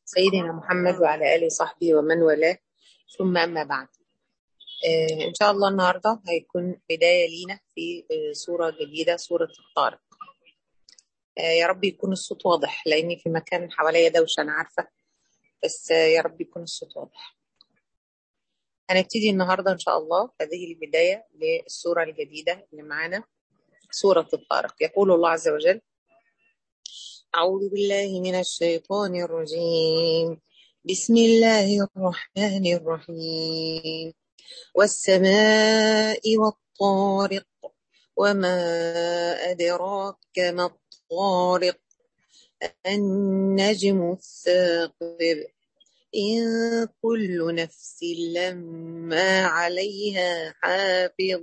سيدنا محمد وعلى آله وصحبه ومن والاه ثم أما بعد آه إن شاء الله النهاردة هيكون بداية لينا في آه سورة جديدة سورة الطارق آه يا رب يكون الصوت واضح لأني في مكان حواليا دوشة أنا عارفة بس آه يا رب يكون الصوت واضح هنبتدي النهاردة إن شاء الله هذه البداية للسورة الجديدة اللي معانا سورة الطارق يقول الله عز وجل أعوذ بالله من الشيطان الرجيم بسم الله الرحمن الرحيم والسماء والطارق وما أدراك ما الطارق النجم الثاقب إن كل نفس لما عليها حافظ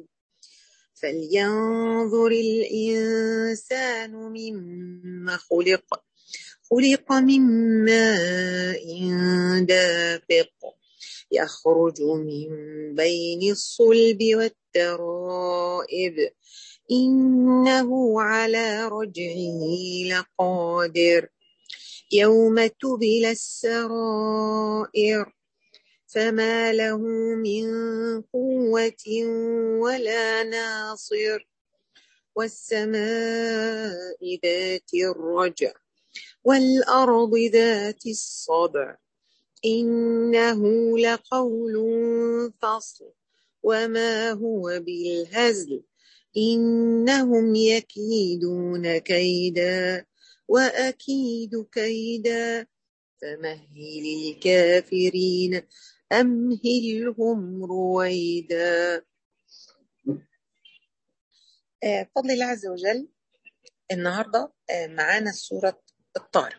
فلينظر الإنسان مما خلق خلق من ماء دافق يخرج من بين الصلب والترائب إنه على رجعه لقادر يوم تبل السرائر فما له من قوة ولا ناصر والسماء ذات الرجع والأرض ذات الصدع إنه لقول فصل وما هو بالهزل إنهم يكيدون كيدا وأكيد كيدا فمهل الكافرين أمهلهم رويدا بفضل الله عز وجل النهاردة معانا سورة الطارق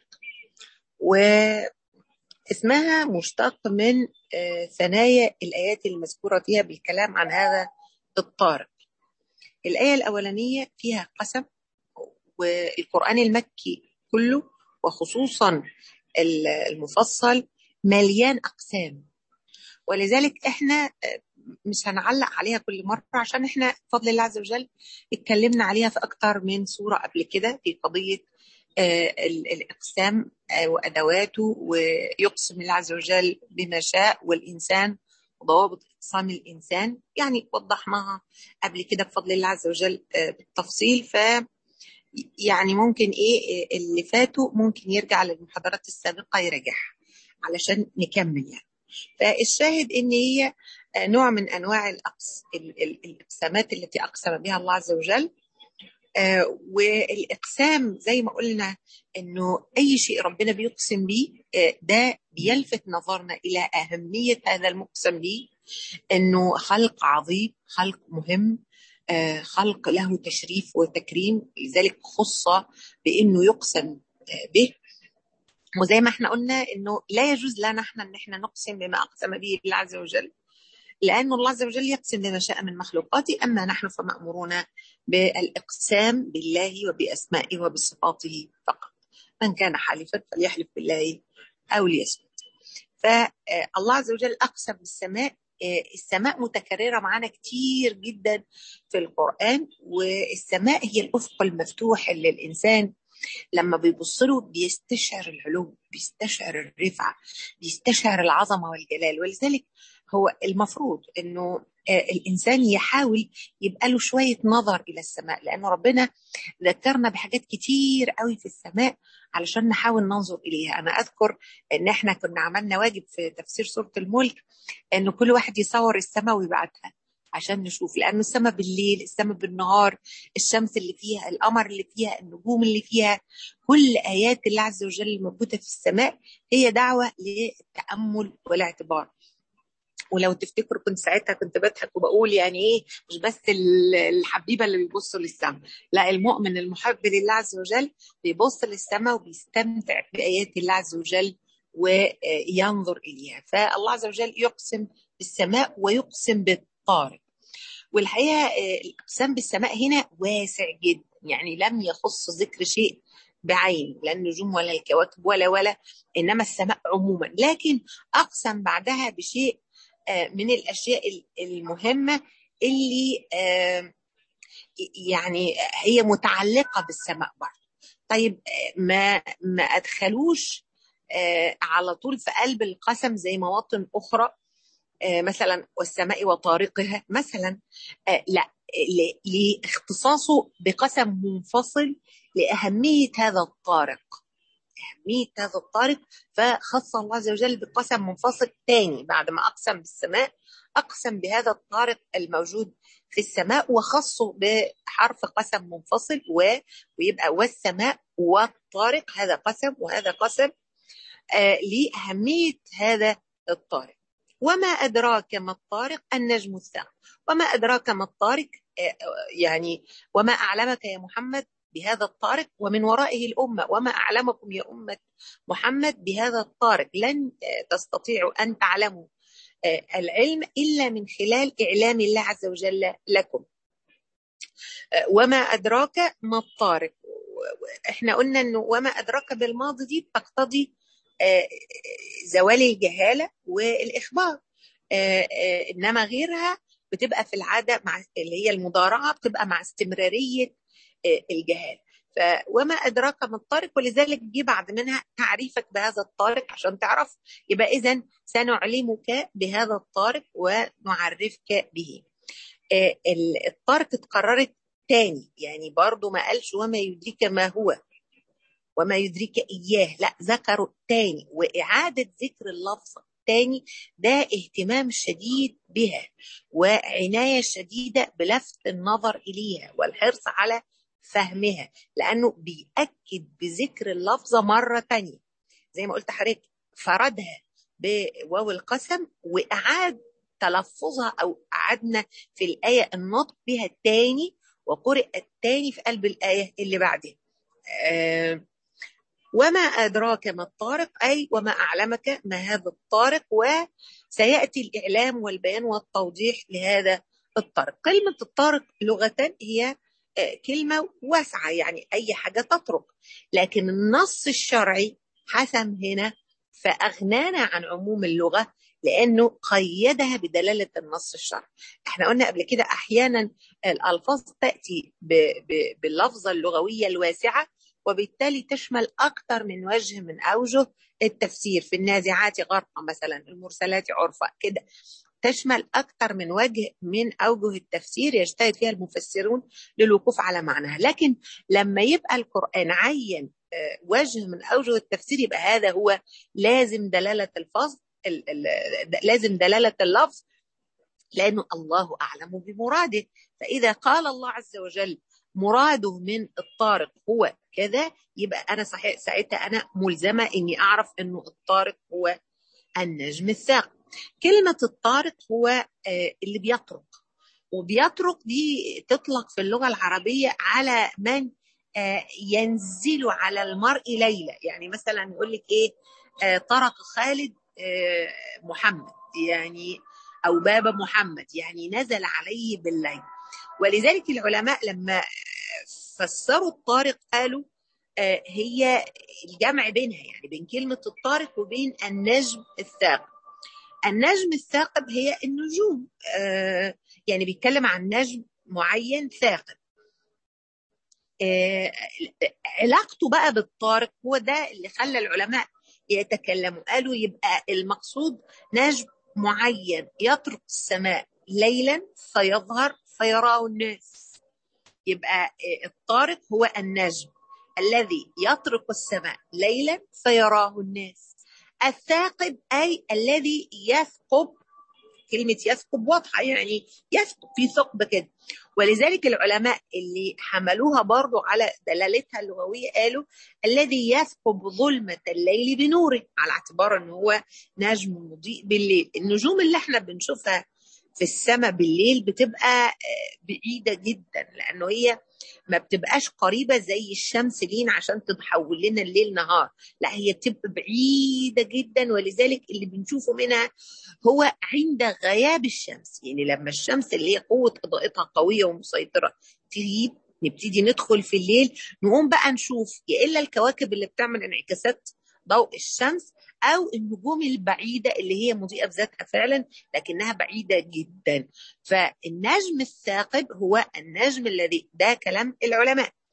واسمها مشتق من ثنايا الآيات المذكورة فيها بالكلام عن هذا الطارق الآية الأولانية فيها قسم والقرآن المكي كله وخصوصا المفصل مليان أقسام ولذلك احنا مش هنعلق عليها كل مرة عشان احنا بفضل الله عز وجل اتكلمنا عليها في أكتر من سورة قبل كده في قضية الإقسام وأدواته ويقسم الله عز وجل بما شاء والإنسان وضوابط اقسام الإنسان يعني وضحناها قبل كده بفضل الله عز وجل بالتفصيل ف يعني ممكن ايه اللي فاتوا ممكن يرجع للمحاضرات السابقة يراجعها علشان نكمل يعني فالشاهد ان هي نوع من انواع الأقس الاقسامات التي اقسم بها الله عز وجل آه والاقسام زي ما قلنا انه اي شيء ربنا بيقسم به آه ده بيلفت نظرنا الى اهميه هذا المقسم به انه خلق عظيم خلق مهم آه خلق له تشريف وتكريم لذلك خص بانه يقسم به وزي ما احنا قلنا انه لا يجوز لنا احنا ان احنا نقسم بما اقسم به الله عز وجل لأن الله عز وجل يقسم بما شاء من مخلوقاته أما نحن فمأمورون بالإقسام بالله وبأسمائه وبصفاته فقط من كان حالفا فليحلف بالله أو ليسكت فالله عز وجل أقسم بالسماء السماء متكررة معانا كتير جدا في القرآن والسماء هي الأفق المفتوح اللي الإنسان لما بيبص له بيستشعر العلو بيستشعر الرفعة بيستشعر العظمة والجلال ولذلك هو المفروض انه الانسان يحاول يبقى له شويه نظر الى السماء لانه ربنا ذكرنا بحاجات كتير قوي في السماء علشان نحاول ننظر اليها انا اذكر ان احنا كنا عملنا واجب في تفسير سوره الملك انه كل واحد يصور السماء ويبعتها عشان نشوف لانه السماء بالليل السماء بالنهار الشمس اللي فيها القمر اللي فيها النجوم اللي فيها كل ايات الله عز وجل الموجوده في السماء هي دعوه للتامل والاعتبار ولو تفتكروا كنت ساعتها كنت بضحك وبقول يعني ايه مش بس الحبيبه اللي بيبصوا للسماء لا المؤمن المحب لله عز وجل بيبص للسماء وبيستمتع بايات الله عز وجل وينظر اليها فالله عز وجل يقسم بالسماء ويقسم بالطارق والحقيقه الاقسام بالسماء هنا واسع جدا يعني لم يخص ذكر شيء بعين لا النجوم ولا الكواكب ولا ولا انما السماء عموما لكن اقسم بعدها بشيء من الاشياء المهمه اللي يعني هي متعلقه بالسماء برضه طيب ما ما ادخلوش على طول في قلب القسم زي مواطن أخرى مثلا والسماء وطارقها مثلا لا لاختصاصه بقسم منفصل لأهمية هذا الطارق أهمية هذا الطارق فخص الله عز وجل بقسم منفصل ثاني بعد ما أقسم بالسماء أقسم بهذا الطارق الموجود في السماء وخصه بحرف قسم منفصل و ويبقى والسماء والطارق هذا قسم وهذا قسم آه لأهمية هذا الطارق وما أدراك ما الطارق النجم الثاقب وما أدراك ما الطارق آه يعني وما أعلمك يا محمد بهذا الطارق ومن ورائه الأمة وما أعلمكم يا أمة محمد بهذا الطارق لن تستطيعوا أن تعلموا العلم إلا من خلال إعلام الله عز وجل لكم وما أدراك ما الطارق احنا قلنا انه وما ادراك بالماضي دي تقتضي زوال الجهاله والاخبار انما غيرها بتبقى في العاده مع اللي هي المضارعه بتبقى مع استمراريه الجهاله وما ادراك ما الطارق ولذلك جه بعد منها تعريفك بهذا الطارق عشان تعرف يبقى اذا سنعلمك بهذا الطارق ونعرفك به الطارق اتكررت تاني يعني برضو ما قالش وما يدريك ما هو وما يدريك اياه لا ذكروا تاني واعاده ذكر اللفظ تاني ده اهتمام شديد بها وعنايه شديده بلفت النظر اليها والحرص على فهمها لانه بيأكد بذكر اللفظه مره تانية زي ما قلت حضرتك فردها بواو القسم واعاد تلفظها او قعدنا في الايه النطق بها تاني وقرئ التاني في قلب الايه اللي بعدها آه وما أدراك ما الطارق أي وما أعلمك ما هذا الطارق وسيأتي الإعلام والبيان والتوضيح لهذا الطارق كلمة الطارق لغة هي كلمة واسعة يعني أي حاجة تطرق لكن النص الشرعي حسم هنا فأغنانا عن عموم اللغة لأنه قيدها بدلالة النص الشرعي احنا قلنا قبل كده أحيانا الألفاظ تأتي باللفظة اللغوية الواسعة وبالتالي تشمل أكثر من وجه من أوجه التفسير في النازعات غرقا مثلا المرسلات عرفا كده تشمل أكثر من وجه من أوجه التفسير يجتهد فيها المفسرون للوقوف على معناها لكن لما يبقى القرآن عين وجه من أوجه التفسير يبقى هذا هو لازم دلالة الفظ لازم دلالة اللفظ لأنه الله أعلم بمراده فإذا قال الله عز وجل مراده من الطارق هو كذا يبقى انا صحيح ساعتها انا ملزمه اني اعرف انه الطارق هو النجم الثاقب كلمه الطارق هو اللي بيطرق وبيطرق دي تطلق في اللغه العربيه على من ينزل على المرء ليله يعني مثلا يقول لك ايه طرق خالد محمد يعني او باب محمد يعني نزل عليه بالليل ولذلك العلماء لما فسروا الطارق قالوا هي الجمع بينها يعني بين كلمة الطارق وبين النجم الثاقب النجم الثاقب هي النجوم يعني بيتكلم عن نجم معين ثاقب علاقته بقى بالطارق هو ده اللي خلى العلماء يتكلموا قالوا يبقى المقصود نجم معين يطرق السماء ليلا فيظهر فيراه الناس يبقى الطارق هو النجم الذي يطرق السماء ليلا فيراه الناس الثاقب أي الذي يثقب كلمة يثقب واضحة يعني يثقب في ثقب كده ولذلك العلماء اللي حملوها برضو على دلالتها اللغوية قالوا الذي يثقب ظلمة الليل بنوره على اعتبار أنه هو نجم مضيء بالليل النجوم اللي احنا بنشوفها في السماء بالليل بتبقى بعيده جدا لانه هي ما بتبقاش قريبه زي الشمس لينا عشان تحول لنا الليل نهار لا هي بتبقى بعيده جدا ولذلك اللي بنشوفه منها هو عند غياب الشمس يعني لما الشمس اللي هي قوه اضاءتها قويه ومسيطره تغيب نبتدي ندخل في الليل نقوم بقى نشوف يا الا الكواكب اللي بتعمل انعكاسات ضوء الشمس او النجوم البعيده اللي هي مضيئه بذاتها فعلا لكنها بعيده جدا فالنجم الثاقب هو النجم الذي ده كلام العلماء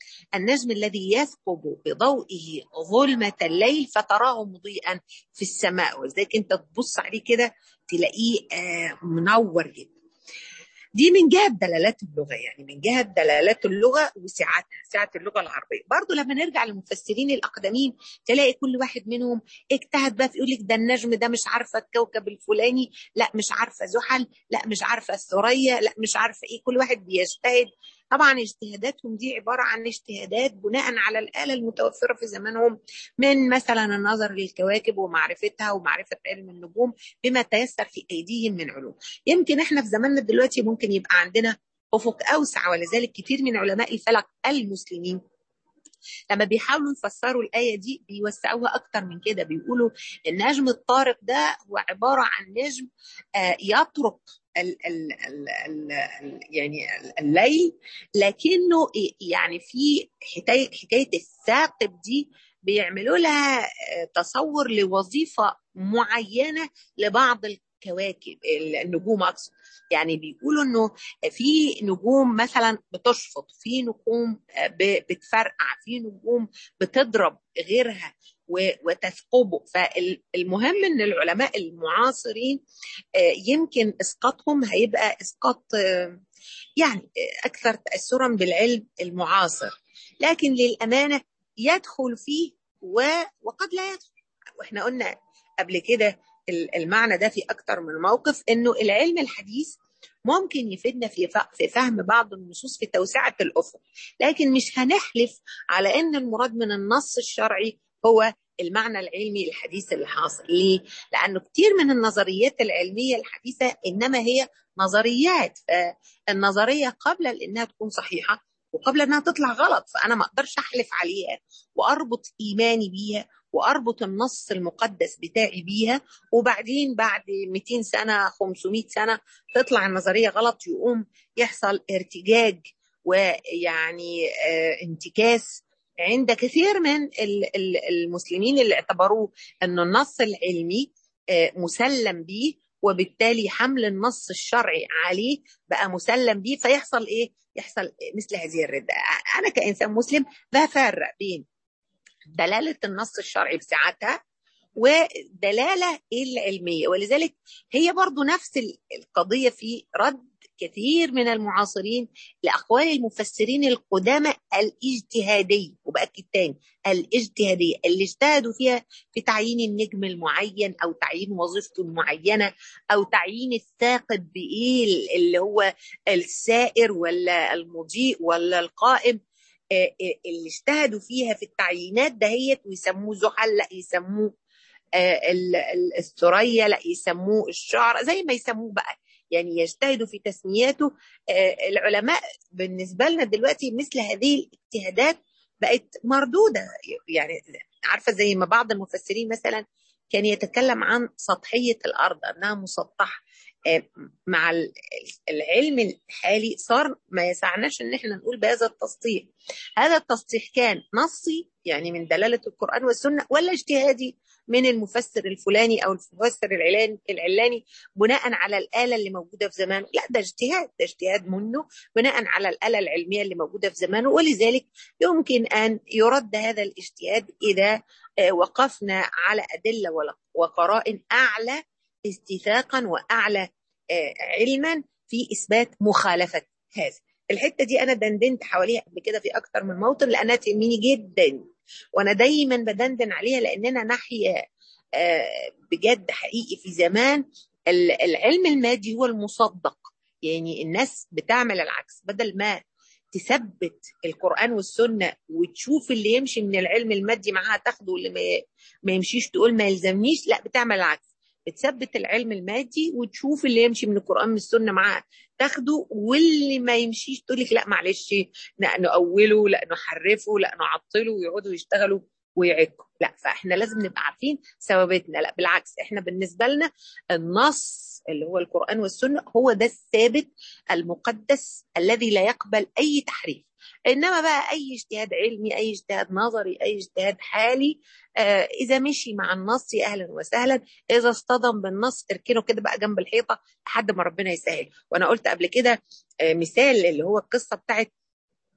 النجم الذي يثقب بضوئه ظلمة الليل فتراه مضيئا في السماء ولذلك انت تبص عليه كده تلاقيه منور جدا دي من جهة دلالات اللغة يعني من جهة دلالات اللغة وسعتها سعة اللغة العربية برضو لما نرجع للمفسرين الأقدمين تلاقي كل واحد منهم اجتهد بقى في يقول لك ده النجم ده مش عارفة الكوكب الفلاني لا مش عارفة زحل لا مش عارفة الثريا لا مش عارفة ايه كل واحد بيجتهد طبعا اجتهاداتهم دي عبارة عن اجتهادات بناء على الآلة المتوفرة في زمانهم من مثلا النظر للكواكب ومعرفتها ومعرفة علم النجوم بما تيسر في أيديهم من علوم يمكن احنا في زماننا دلوقتي ممكن يبقى عندنا أفق أوسع ولذلك كثير من علماء الفلك المسلمين لما بيحاولوا يفسروا الآية دي بيوسعوها أكتر من كده بيقولوا النجم الطارق ده هو عبارة عن نجم يطرق ال ال ال ال يعني الليل لكنه يعني في حكايه حكايه الثاقب دي بيعملوا لها تصور لوظيفه معينه لبعض الكواكب النجوم اقصد يعني بيقولوا انه في نجوم مثلا بتشفط في نجوم بتفرقع في نجوم بتضرب غيرها وتثقبه فالمهم ان العلماء المعاصرين يمكن اسقاطهم هيبقى اسقاط يعني اكثر تاثرا بالعلم المعاصر لكن للامانه يدخل فيه وقد لا يدخل واحنا قلنا قبل كده المعنى ده في اكثر من موقف انه العلم الحديث ممكن يفيدنا في في فهم بعض النصوص في توسعه الافق لكن مش هنحلف على ان المراد من النص الشرعي هو المعنى العلمي الحديث اللي حاصل ليه؟ لأنه كتير من النظريات العلمية الحديثة إنما هي نظريات فالنظرية قبل إنها تكون صحيحة وقبل إنها تطلع غلط فأنا ما أقدرش أحلف عليها وأربط إيماني بيها وأربط النص المقدس بتاعي بيها وبعدين بعد 200 سنة 500 سنة تطلع النظرية غلط يقوم يحصل ارتجاج ويعني آه انتكاس عند كثير من المسلمين اللي اعتبروه أن النص العلمي مسلم به وبالتالي حمل النص الشرعي عليه بقى مسلم به فيحصل ايه؟ يحصل مثل هذه الردة أنا كإنسان مسلم بفرق بين دلالة النص الشرعي بسعتها ودلالة العلمية ولذلك هي برضو نفس القضية في رد كثير من المعاصرين لأقوال المفسرين القدامى الاجتهادية وبأكد تاني الاجتهادية اللي اجتهدوا فيها في تعيين النجم المعين أو تعيين وظيفته المعينة أو تعيين الثاقب بإيه اللي هو السائر ولا المضيء ولا القائم اللي اجتهدوا فيها في التعيينات دهيت ويسموه زحل لا يسموه الثريا لا يسموه الشعر زي ما يسموه بقى يعني يجتهدوا في تسمياته العلماء بالنسبة لنا دلوقتي مثل هذه الاجتهادات بقت مردودة يعني عارفة زي ما بعض المفسرين مثلا كان يتكلم عن سطحية الأرض أنها مسطحة مع العلم الحالي صار ما يسعناش ان احنا نقول بهذا التسطيح هذا التسطيح كان نصي يعني من دلاله القران والسنه ولا اجتهادي من المفسر الفلاني او المفسر العلاني العلاني بناء على الاله اللي موجوده في زمانه لا ده اجتهاد ده اجتهاد منه بناء على الاله العلميه اللي موجوده في زمانه ولذلك يمكن ان يرد هذا الاجتهاد اذا وقفنا على ادله وقرائن اعلى استيثاقا واعلى علما في اثبات مخالفه هذا الحته دي انا دندنت حواليها قبل كده في اكتر من موطن لانها تهمني جدا وانا دايما بدندن عليها لاننا ناحيه بجد حقيقي في زمان العلم المادي هو المصدق يعني الناس بتعمل العكس بدل ما تثبت القرآن والسنة وتشوف اللي يمشي من العلم المادي معاها تاخده واللي ما يمشيش تقول ما يلزمنيش لا بتعمل العكس بتثبت العلم المادي وتشوف اللي يمشي من القران من السنه معاه تاخده واللي ما يمشيش تقول لك لا معلش لا نأوله لا نحرفه لا نعطله ويقعدوا يشتغلوا ويعكوا لا فاحنا لازم نبقى عارفين ثوابتنا لا بالعكس احنا بالنسبه لنا النص اللي هو القران والسنه هو ده الثابت المقدس الذي لا يقبل اي تحريف انما بقى اي اجتهاد علمي اي اجتهاد نظري اي اجتهاد حالي آه اذا مشي مع النص اهلا وسهلا اذا اصطدم بالنص اركنه كده بقى جنب الحيطه لحد ما ربنا يسهل وانا قلت قبل كده آه مثال اللي هو القصه بتاعت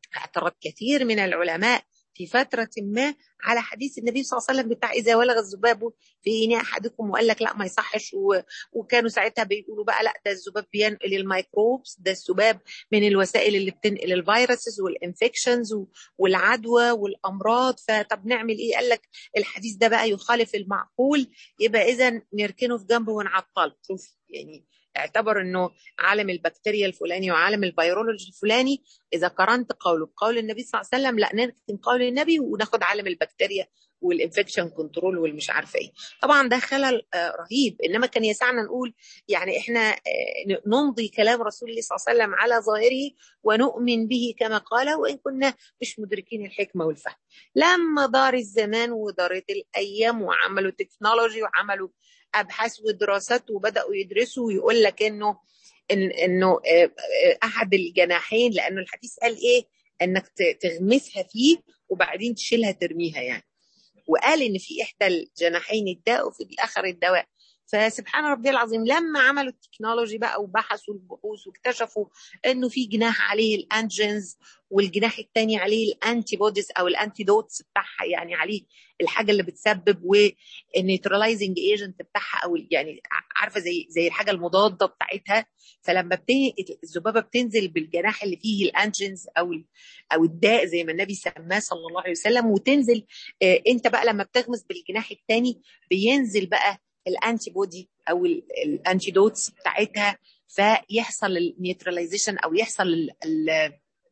اعترض كثير من العلماء في فترة ما على حديث النبي صلى الله عليه وسلم بتاع إذا ولغ الذباب في إناء أحدكم وقال لك لا ما يصحش و... وكانوا ساعتها بيقولوا بقى لا ده الذباب بينقل الميكروبس ده الذباب من الوسائل اللي بتنقل الفيروسز والانفكشنز والعدوى والأمراض فطب نعمل إيه؟ قال لك الحديث ده بقى يخالف المعقول يبقى إذا نركنه في جنبه ونعطله شوف يعني اعتبر انه عالم البكتيريا الفلاني وعالم الفيرولوجي الفلاني اذا قارنت قوله بقول النبي صلى الله عليه وسلم لا نركن قول النبي وناخد عالم البكتيريا والانفكشن كنترول والمش عارفه ايه طبعا ده خلل رهيب انما كان يسعنا نقول يعني احنا نمضي كلام رسول الله صلى الله عليه وسلم على ظاهره ونؤمن به كما قال وان كنا مش مدركين الحكمه والفهم لما دار الزمان ودارت الايام وعملوا تكنولوجي وعملوا ابحاث ودراسات وبداوا يدرسوا ويقول لك انه إن انه احد الجناحين لانه الحديث قال ايه انك تغمسها فيه وبعدين تشيلها ترميها يعني وقال ان في احدى الجناحين الداء وفي الاخر الدواء فسبحان ربي العظيم لما عملوا التكنولوجي بقى وبحثوا البحوث واكتشفوا انه في جناح عليه الانجنز والجناح الثاني عليه الانتي بوديز او الانتي دوتس بتاعها يعني عليه الحاجه اللي بتسبب والنيوترلايزنج ايجنت بتاعها او يعني عارفه زي زي الحاجه المضاده بتاعتها فلما الذبابه بتنزل بالجناح اللي فيه الانجنز او او الداء زي ما النبي سماه صلى الله عليه وسلم وتنزل انت بقى لما بتغمس بالجناح الثاني بينزل بقى الانتي بودي او الانتي دوتس بتاعتها فيحصل النيوتراليزيشن او يحصل ال ال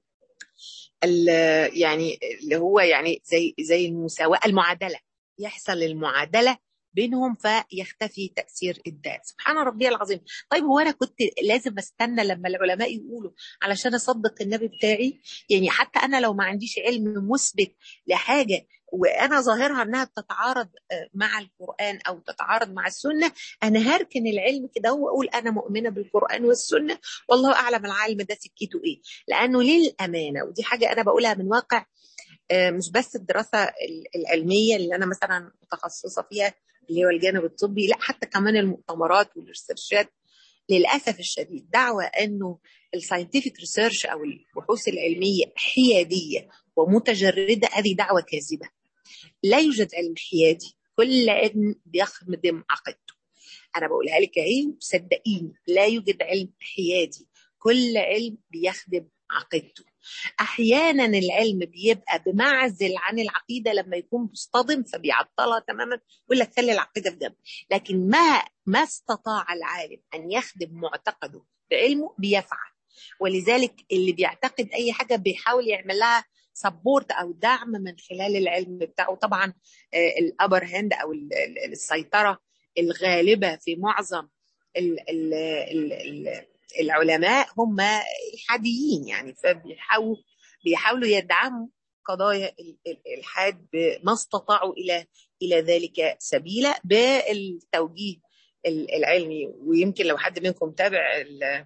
ال يعني اللي هو يعني زي زي المساواه المعادله يحصل المعادله بينهم فيختفي تاثير الداء سبحان ربي العظيم طيب هو انا كنت لازم استنى لما العلماء يقولوا علشان اصدق النبي بتاعي يعني حتى انا لو ما عنديش علم مثبت لحاجه وانا ظاهرها انها بتتعارض مع القران او تتعارض مع السنه انا هركن العلم كده واقول انا مؤمنه بالقران والسنه والله اعلم العالم ده سكته ايه لانه للامانه ودي حاجه انا بقولها من واقع مش بس الدراسه العلميه اللي انا مثلا متخصصه فيها اللي هو الجانب الطبي لا حتى كمان المؤتمرات والريسيرشات للاسف الشديد دعوى انه الساينتفك ريسيرش او البحوث العلميه حياديه ومتجرده هذه دعوه كاذبه لا يوجد علم حيادي كل علم بيخدم عقيدته انا بقولها لك اهي صدقيني لا يوجد علم حيادي كل علم بيخدم عقيدته احيانا العلم بيبقى بمعزل عن العقيده لما يكون مصطدم فبيعطلها تماما يقول لك خلي العقيده في جنب لكن ما ما استطاع العالم ان يخدم معتقده بعلمه بيفعل ولذلك اللي بيعتقد اي حاجه بيحاول يعمل لها سبورت او دعم من خلال العلم بتاعه طبعا الابر هاند او السيطره الغالبه في معظم ال ال ال العلماء هم الحاديين يعني فبيحاولوا بيحاولوا يدعموا قضايا الالحاد بما استطاعوا الى الى ذلك سبيلا بالتوجيه العلمي ويمكن لو حد منكم تابع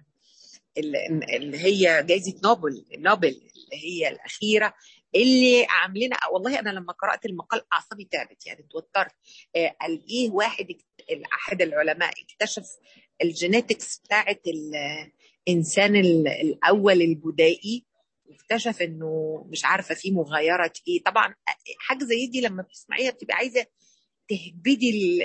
اللي هي جائزه نوبل نوبل اللي هي الاخيره اللي عاملين والله انا لما قرات المقال اعصابي تعبت يعني اتوترت قال ايه واحد احد العلماء اكتشف الجينيتكس بتاعت الانسان الاول البدائي واكتشف انه مش عارفه في مغايره ايه طبعا حاجه زي دي لما بتسمعيها بتبقى عايزه تهبدي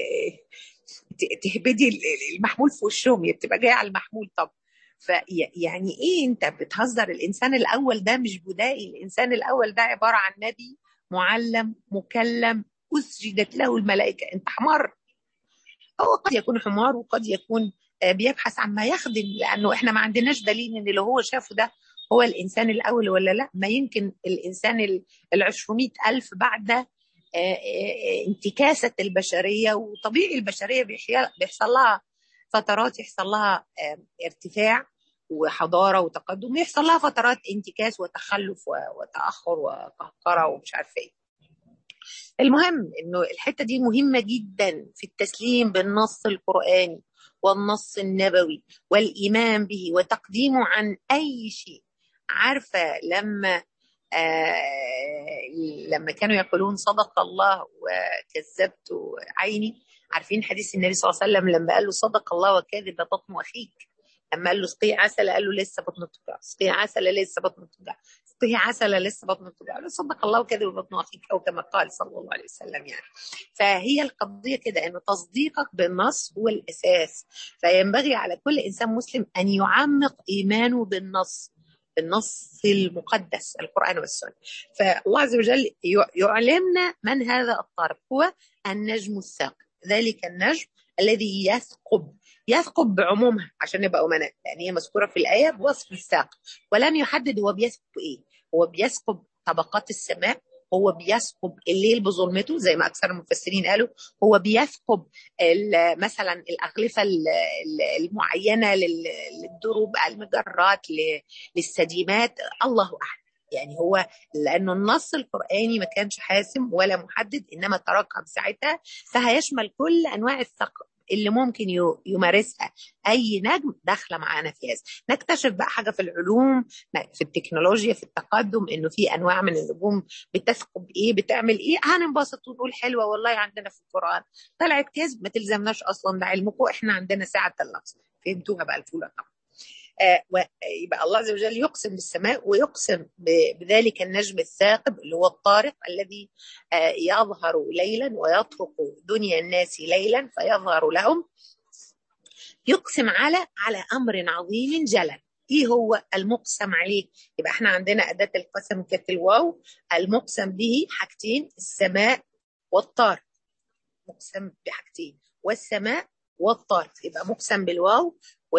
تهبدي المحمول في وشهم هي بتبقى جايه على المحمول طب فيعني ايه انت بتهزر الانسان الاول ده مش بدائي الانسان الاول ده عباره عن نبي معلم مكلم اسجدت له الملائكه انت حمار هو قد يكون حمار وقد يكون بيبحث عن ما يخدم لانه احنا ما عندناش دليل ان اللي هو شافه ده هو الانسان الاول ولا لا ما يمكن الانسان ال 200 الف بعد انتكاسه البشريه وطبيعي البشريه بيحصل لها فترات يحصل لها ارتفاع وحضاره وتقدم يحصل لها فترات انتكاس وتخلف وتاخر وقهقره ومش عارفه ايه المهم انه الحته دي مهمه جدا في التسليم بالنص القراني والنص النبوي والايمان به وتقديمه عن اي شيء عارفه لما آه لما كانوا يقولون صدق الله وكذبت عيني عارفين حديث النبي صلى الله عليه وسلم لما قال له صدق الله وكذب بطن اخيك لما قال له اسقي عسل قال له لسه بطن توجع اسقي عسل لسه بطن توجع تسقيه عسل لسه بطنه توجع صدق الله وكذب بطن اخيك او كما قال صلى الله عليه وسلم يعني فهي القضيه كده انه تصديقك بالنص هو الاساس فينبغي على كل انسان مسلم ان يعمق ايمانه بالنص بالنص المقدس القرآن والسنة فالله عز وجل يعلمنا من هذا الطارق هو النجم الثاقب ذلك النجم الذي يثقب يثقب بعمومها عشان نبقى أمناء لأن هي مذكورة في الآية بوصف الثاقب ولم يحدد هو بيثقب إيه هو بيثقب طبقات السماء هو بيثقب الليل بظلمته زي ما اكثر المفسرين قالوا هو بيثقب مثلا الاغلفه المعينه للدروب المجرات للسديمات الله اعلم يعني هو لانه النص القراني ما كانش حاسم ولا محدد انما ترقب ساعتها فهيشمل كل انواع الثقب اللي ممكن يمارسها اي نجم داخله معانا في هذا نكتشف بقى حاجه في العلوم في التكنولوجيا في التقدم انه في انواع من النجوم بتثقب ايه بتعمل ايه هننبسط ونقول حلوه والله عندنا في القران طلعت كذب ما تلزمناش اصلا ده علمكم احنا عندنا ساعه اللفظ فهمتوها بقى الفوله طبعا آه ويبقى الله عز وجل يقسم بالسماء ويقسم بذلك النجم الثاقب اللي هو الطارق الذي آه يظهر ليلا ويطرق دنيا الناس ليلا فيظهر لهم يقسم على على امر عظيم جلل ايه هو المقسم عليه يبقى احنا عندنا اداه القسم كانت الواو المقسم به حاجتين السماء والطارق مقسم بحاجتين والسماء والطارق يبقى مقسم بالواو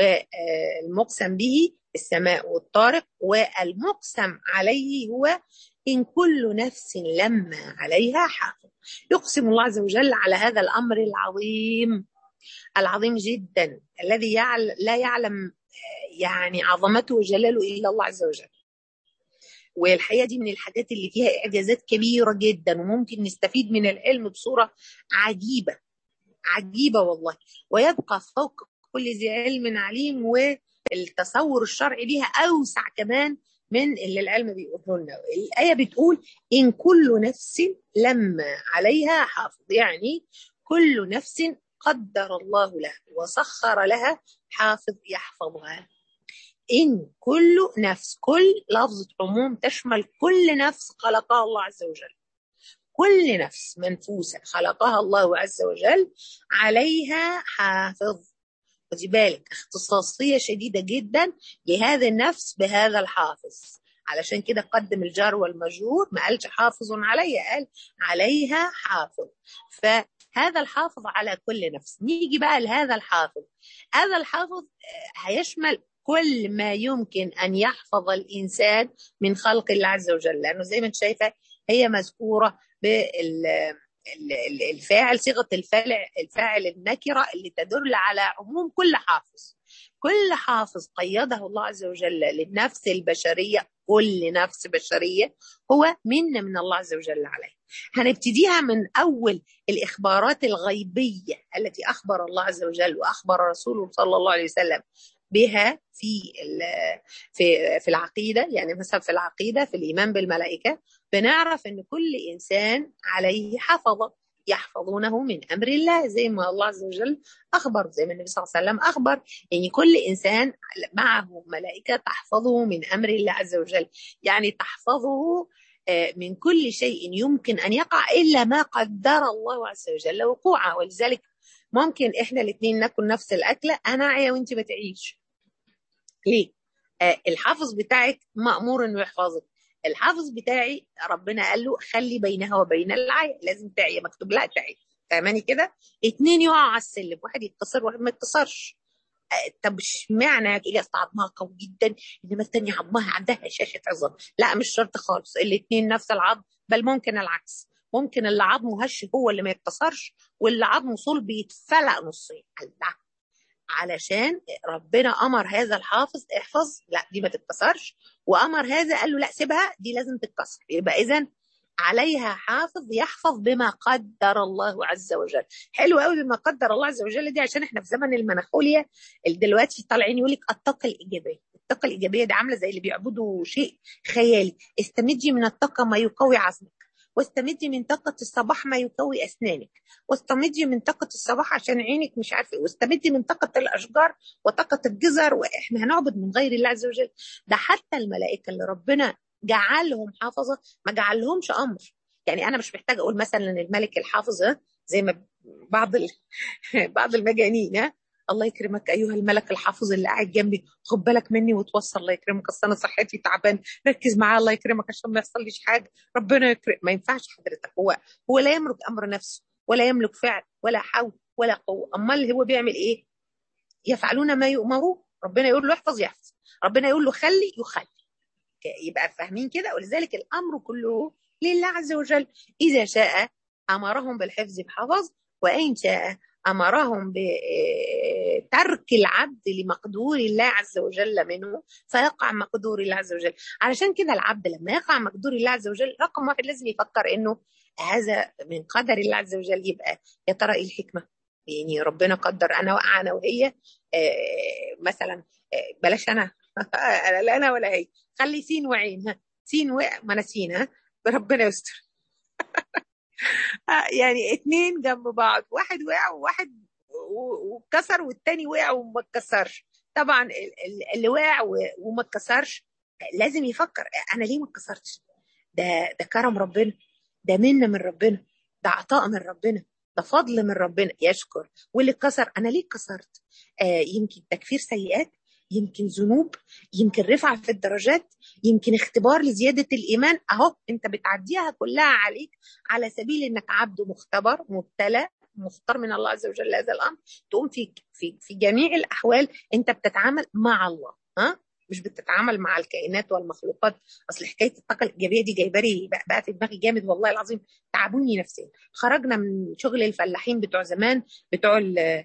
والمقسم به السماء والطارق والمقسم عليه هو إن كل نفس لما عليها حافظ يقسم الله عز وجل على هذا الأمر العظيم العظيم جدا الذي يعل لا يعلم يعني عظمته وجلاله إلا الله عز وجل والحقيقة دي من الحاجات اللي فيها إعجازات كبيرة جدا وممكن نستفيد من العلم بصورة عجيبة عجيبة والله ويبقى فوق كل ذي علم عليم والتصور الشرعي ليها اوسع كمان من اللي العلم بيقوله لنا الايه بتقول ان كل نفس لما عليها حافظ يعني كل نفس قدر الله لها وسخر لها حافظ يحفظها إن كل نفس كل لفظة عموم تشمل كل نفس خلقها الله عز وجل كل نفس منفوسة خلقها الله عز وجل عليها حافظ خدي بالك اختصاصية شديدة جدا لهذا النفس بهذا الحافظ علشان كده قدم الجار والمجرور ما قالش حافظ عليها قال عليها حافظ فهذا الحافظ على كل نفس نيجي بقى لهذا الحافظ هذا الحافظ هيشمل كل ما يمكن ان يحفظ الانسان من خلق الله عز وجل لانه زي ما انت شايفه هي مذكوره بال الفاعل صيغه الفاعل الفاعل النكره اللي تدل على عموم كل حافظ كل حافظ قيده الله عز وجل للنفس البشريه كل نفس بشريه هو من من الله عز وجل عليه هنبتديها من اول الاخبارات الغيبيه التي اخبر الله عز وجل واخبر رسوله صلى الله عليه وسلم بها في في في العقيده يعني مثلا في العقيده في الايمان بالملائكه بنعرف ان كل انسان عليه حفظه يحفظونه من امر الله زي ما الله عز وجل اخبر زي ما النبي صلى الله عليه وسلم اخبر ان يعني كل انسان معه ملائكه تحفظه من امر الله عز وجل يعني تحفظه من كل شيء يمكن ان يقع الا ما قدر الله عز وجل وقوعه ولذلك ممكن احنا الاثنين ناكل نفس الاكله انا اعيا وانت ما تعيش ليه آه الحافظ بتاعك مامور انه يحفظك الحافظ بتاعي ربنا قال له خلي بينها وبين العيا لازم تعي مكتوب لها تعي فاهماني كده اتنين يقعوا على السلم واحد يتكسر واحد ما يتكسرش آه طب اشمعنى تقولي اصل عظمها قوي جدا انما الثانيه عظمها عندها هشاشه عظم لا مش شرط خالص الاثنين نفس العظم بل ممكن العكس ممكن اللي عظمه هش هو اللي ما يتكسرش واللي عظمه صلب يتفلق نصين الله علشان ربنا امر هذا الحافظ احفظ لا دي ما تتكسرش وامر هذا قال له لا سيبها دي لازم تتكسر يبقى اذا عليها حافظ يحفظ بما قدر الله عز وجل حلو قوي بما قدر الله عز وجل دي عشان احنا في زمن المناخوليا دلوقتي طالعين يقول لك الطاقه الايجابيه الطاقه الايجابيه دي عامله زي اللي بيعبدوا شيء خيالي استمدي من الطاقه ما يقوي عزمك واستمدي من طاقة الصباح ما يقوي أسنانك واستمدي من طاقة الصباح عشان عينك مش عارفة واستمدي من طاقة الأشجار وطاقة الجزر وإحنا هنعبد من غير الله عز وجل ده حتى الملائكة اللي ربنا جعلهم حافظه ما جعلهمش امر يعني انا مش محتاجه اقول مثلا الملك الحافظ زي ما بعض ال... بعض المجانين ها الله يكرمك ايها الملك الحافظ اللي قاعد جنبي خد بالك مني وتوصل الله يكرمك اصل انا صحتي تعبان ركز معايا الله يكرمك عشان ما يحصليش حاجه ربنا يكرم ما ينفعش حضرتك هو هو لا يملك امر نفسه ولا يملك فعل ولا حول ولا قوه امال هو بيعمل ايه يفعلون ما يؤمرون ربنا يقول له احفظ يحفظ ربنا يقول له خلي يخلي يبقى فاهمين كده ولذلك الامر كله لله عز وجل اذا شاء امرهم بالحفظ بحفظ وان شاء امرهم بترك العبد لمقدور الله عز وجل منه فيقع مقدور الله عز وجل علشان كده العبد لما يقع مقدور الله عز وجل رقم واحد لازم يفكر انه هذا من قدر الله عز وجل يبقى يا ترى ايه الحكمه يعني ربنا قدر انا واقعه انا وهي مثلا بلاش انا لا انا ولا هي خلي سين وعين ها سين وقع ما انا سين ها ربنا يستر يعني اتنين جنب بعض واحد وقع وواحد واتكسر والتاني وقع وما اتكسرش طبعا اللي وقع وما اتكسرش لازم يفكر انا ليه ما اتكسرتش ده ده كرم ربنا ده منه من ربنا ده عطاء من ربنا ده فضل من ربنا يشكر واللي اتكسر انا ليه اتكسرت آه يمكن تكفير سيئات يمكن ذنوب يمكن رفعة في الدرجات يمكن اختبار لزيادة الإيمان أهو أنت بتعديها كلها عليك على سبيل أنك عبد مختبر مبتلى مختار من الله عز وجل هذا الأمر تقوم في في في جميع الأحوال أنت بتتعامل مع الله ها مش بتتعامل مع الكائنات والمخلوقات اصل حكايه الطاقه الايجابيه دي جايبه لي بقى في دماغي جامد والله العظيم تعبوني نفسيا خرجنا من شغل الفلاحين بتوع زمان بتوع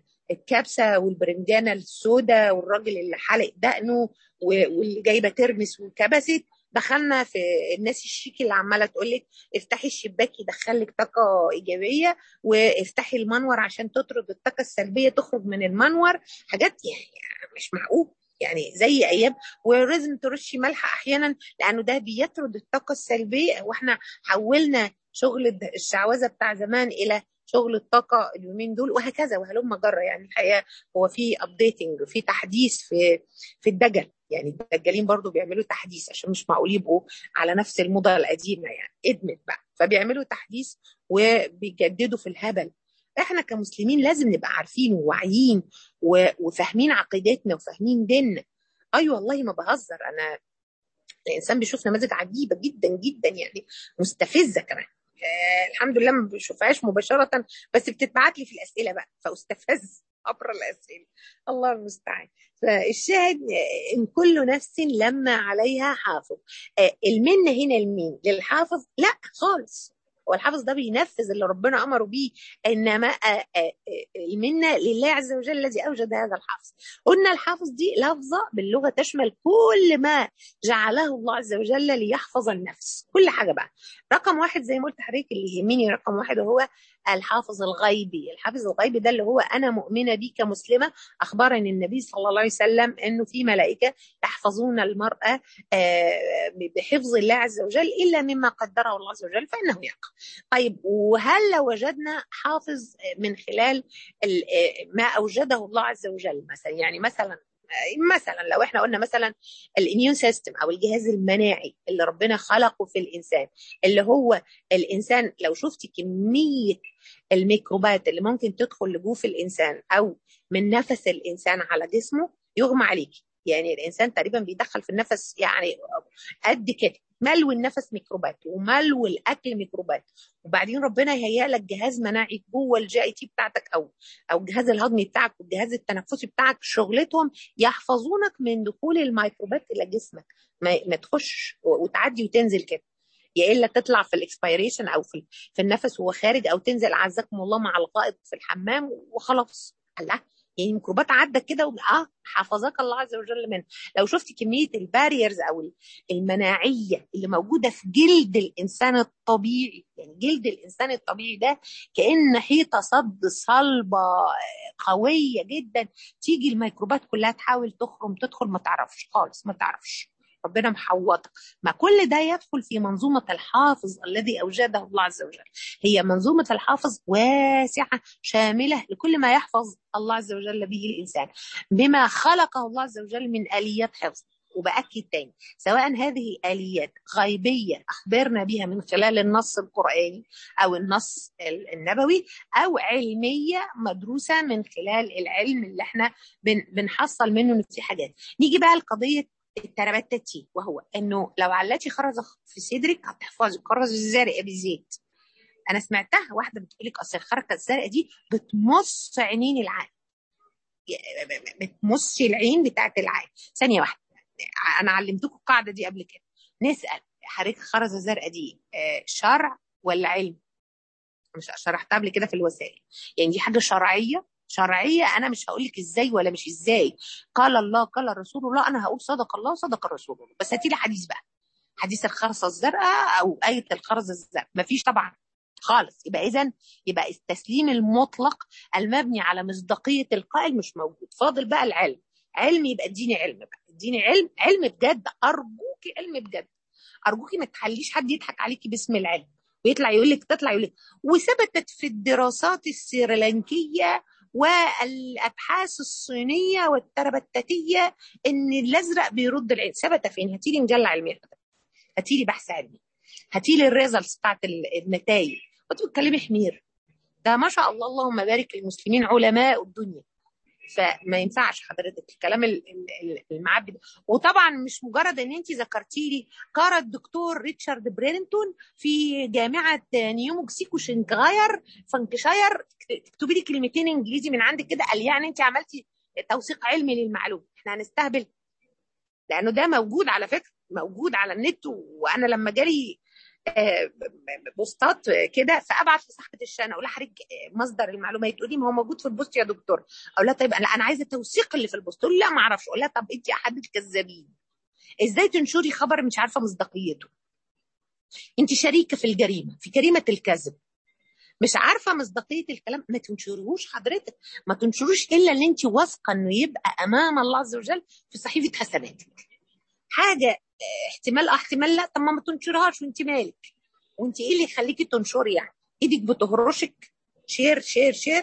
الكبسه والبرنجانه السوداء والراجل اللي حلق دقنه واللي جايبه ترمس وكبست دخلنا في الناس الشيك اللي عماله تقول لك افتحي الشباك يدخل لك طاقه ايجابيه وافتحي المنور عشان تطرد الطاقه السلبيه تخرج من المنور حاجات يعني مش معقول يعني زي ايام ولازم ترشي ملح احيانا لانه ده بيطرد الطاقه السلبيه واحنا حولنا شغل الشعوذه بتاع زمان الى شغل الطاقه اليومين دول وهكذا وهلم جرى يعني الحقيقه هو في ابديتنج في تحديث في في الدجل يعني الدجالين برضو بيعملوا تحديث عشان مش معقول يبقوا على نفس الموضه القديمه يعني ادمت بقى فبيعملوا تحديث وبيجددوا في الهبل احنا كمسلمين لازم نبقى عارفين وواعيين وفاهمين عقيدتنا وفاهمين ديننا اي أيوة والله ما بهزر انا الانسان بيشوف نماذج عجيبه جدا جدا يعني مستفزه كمان آه الحمد لله ما بشوفهاش مباشره بس بتتبعت لي في الاسئله بقى فاستفز عبر الاسئله الله المستعان فالشاهد ان كل نفس لما عليها حافظ آه المنه هنا لمين للحافظ لا خالص هو الحافظ ده بينفذ اللي ربنا امره بيه انما المنه لله عز وجل الذي اوجد هذا الحافظ قلنا الحافظ دي لفظه باللغه تشمل كل ما جعله الله عز وجل ليحفظ النفس كل حاجه بقى رقم واحد زي ما قلت حضرتك اللي يهمني رقم واحد وهو الحافظ الغيبي الحافظ الغيبي ده اللي هو انا مؤمنه بيه كمسلمه اخبرني النبي صلى الله عليه وسلم انه في ملائكه يحفظون المراه بحفظ الله عز وجل الا مما قدره الله عز وجل فانه يقع طيب وهل لو وجدنا حافظ من خلال ما اوجده الله عز وجل مثلا يعني مثلا مثلا لو احنا قلنا مثلا الاميون سيستم او الجهاز المناعي اللي ربنا خلقه في الانسان اللي هو الانسان لو شفتي كميه الميكروبات اللي ممكن تدخل لجوف الانسان او من نفس الانسان على جسمه يغمى عليكي يعني الانسان تقريبا بيدخل في النفس يعني قد كده ملو النفس ميكروبات وملو الاكل ميكروبات وبعدين ربنا يهيئ لك جهاز مناعي جوه الجي اي تي بتاعتك او او الجهاز الهضمي بتاعك والجهاز التنفسي بتاعك شغلتهم يحفظونك من دخول الميكروبات الى جسمك ما, ما تخش وتعدي وتنزل كده يا الا تطلع في الاكسبيريشن او في في النفس وهو خارج او تنزل عزكم الله مع الغائط في الحمام وخلاص الله يعني ميكروبات عدت كده اه حفظك الله عز وجل منها لو شفتي كميه الباريرز او المناعيه اللي موجوده في جلد الانسان الطبيعي يعني جلد الانسان الطبيعي ده كان حيطه صد صلبه قويه جدا تيجي الميكروبات كلها تحاول تخرم تدخل ما تعرفش خالص ما تعرفش ربنا محوطك ما كل ده يدخل في منظومة الحافظ الذي أوجده الله عز وجل هي منظومة الحافظ واسعة شاملة لكل ما يحفظ الله عز وجل به الإنسان بما خلقه الله عز وجل من آليات حفظ وبأكد تاني سواء هذه آليات غيبية أخبرنا بها من خلال النص القرآني أو النص النبوي أو علمية مدروسة من خلال العلم اللي احنا بنحصل منه إن في حاجات نيجي بقى لقضية التربتتي وهو إنه لو علتي خرزة في صدرك هتحفظي الخرزة الزرقاء بالزيت أنا سمعتها واحدة بتقول لك أصل الخرزة الزرقاء دي بتمص عينين العين بتمص العين بتاعت العين ثانية واحدة انا علمتكم القاعده دي قبل كده نسال حضرتك الخرزه الزرقاء دي شرع ولا علم مش شرحتها قبل كده في الوسائل يعني دي حاجه شرعيه شرعيه انا مش هقول لك ازاي ولا مش ازاي قال الله قال رسول الله انا هقول صدق الله صدق الرسول الله بس هاتي لي حديث بقى حديث الخرزه الزرقاء او ايه الخرزه الزرقاء مفيش طبعا خالص يبقى اذا يبقى التسليم المطلق المبني على مصداقيه القائل مش موجود فاضل بقى العلم علم يبقى اديني علم بقى اديني علم علم بجد ارجوكي علم بجد ارجوكي ما تخليش حد يضحك عليكي باسم العلم ويطلع يقول لك تطلع يقول لك وثبتت في الدراسات السريلانكيه والابحاث الصينيه والتربتتيه ان الازرق بيرد العين ثبت فين هاتي لي مجله علميه هاتي لي بحث علمي هاتي لي الريزلتس بتاعت النتائج وانت بتتكلمي حمير ده ما شاء الله اللهم بارك للمسلمين علماء الدنيا فما ينفعش حضرتك الكلام المعبي ده وطبعا مش مجرد ان انت ذكرتي لي قرأ الدكتور ريتشارد برينتون في جامعه نيو مكسيكو شنكاير فانكشاير تكتبي لي كلمتين انجليزي من عندك كده قال يعني انت عملتي توثيق علمي للمعلومه احنا هنستهبل لانه ده موجود على فكره موجود على النت وانا لما جالي بوستات كده فابعت لصاحبه الشان اقول لها حضرتك مصدر المعلومه تقولي ما هو موجود في البوست يا دكتور اقول لها طيب لا انا عايزه التوثيق اللي في البوست تقول لا ما اعرفش اقول لها طب انت يا احد الكذابين ازاي تنشري خبر مش عارفه مصداقيته انت شريكه في الجريمه في جريمه الكذب مش عارفه مصداقيه الكلام ما تنشرهوش حضرتك ما تنشروش الا اللي انت واثقه انه يبقى امام الله عز وجل في صحيفه حسناتك حاجه احتمال اه احتمال لا طب ما تنشرهاش وانت مالك وانت ايه اللي يخليكي تنشري يعني ايدك بتهرشك شير شير شير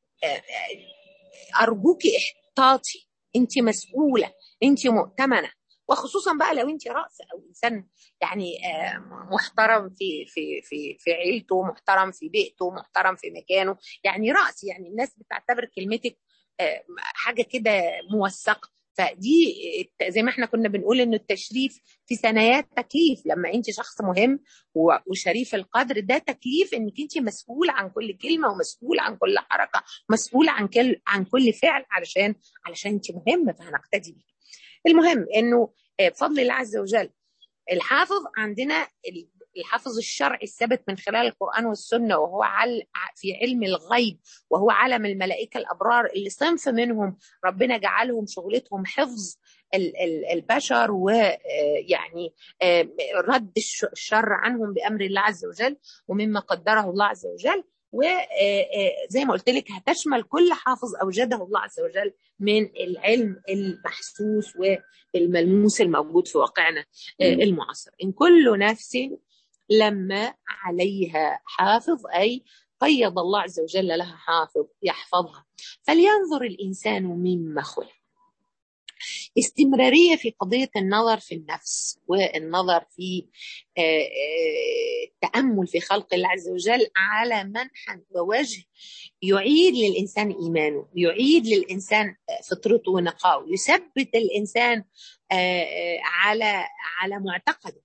ارجوكي احتاطي انت مسؤوله انت مؤتمنه وخصوصا بقى لو انت راس او انسان يعني محترم في في في في عيلته محترم في بيئته محترم في مكانه يعني راس يعني الناس بتعتبر كلمتك حاجه كده موثقه فدي زي ما احنا كنا بنقول انه التشريف في ثنايات تكليف لما انت شخص مهم وشريف القدر ده تكليف انك انت مسؤول عن كل كلمه ومسؤول عن كل حركه مسؤول عن كل عن كل فعل علشان علشان انت مهم فهنقتدي بيك المهم انه بفضل الله عز وجل الحافظ عندنا الحافظ الشرعي الثابت من خلال القرآن والسنة وهو عل في علم الغيب وهو علم الملائكة الأبرار اللي صنف منهم ربنا جعلهم شغلتهم حفظ البشر ويعني رد الشر عنهم بأمر الله عز وجل ومما قدره الله عز وجل وزي ما قلت لك هتشمل كل حافظ اوجده الله عز وجل من العلم المحسوس والملموس الموجود في واقعنا المعاصر ان كل نفس لما عليها حافظ اي قيض الله عز وجل لها حافظ يحفظها فلينظر الانسان مما خلق استمراريه في قضيه النظر في النفس والنظر في التامل في خلق الله عز وجل على منحى ووجه يعيد للانسان ايمانه يعيد للانسان فطرته ونقائه يثبت الانسان على على معتقده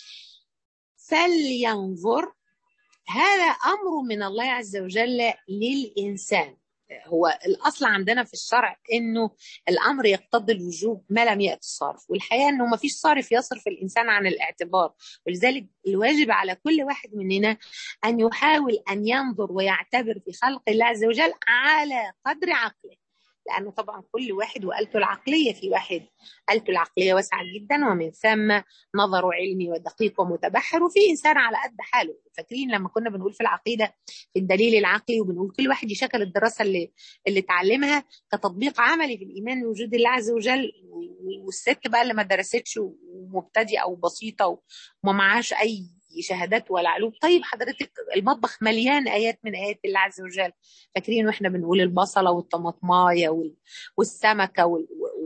فلينظر هذا امر من الله عز وجل للانسان هو الاصل عندنا في الشرع انه الامر يقتضي الوجوب ما لم ياتي الصارف والحقيقه انه ما فيش صارف يصرف الانسان عن الاعتبار ولذلك الواجب على كل واحد مننا ان يحاول ان ينظر ويعتبر في خلق الله عز وجل على قدر عقله لانه طبعا كل واحد وآلته العقليه في واحد آلته العقليه واسعه جدا ومن ثم نظره علمي ودقيق ومتبحر وفي انسان على قد حاله فاكرين لما كنا بنقول في العقيده في الدليل العقلي وبنقول كل واحد يشكل الدراسه اللي اللي اتعلمها كتطبيق عملي في الايمان بوجود الله عز وجل والست بقى اللي ما درستش ومبتدئه او بسيطه وما معهاش اي شهادات ولا علوم طيب حضرتك المطبخ مليان ايات من ايات الله عز وجل فاكرين واحنا بنقول البصله والطماطمايه والسمكه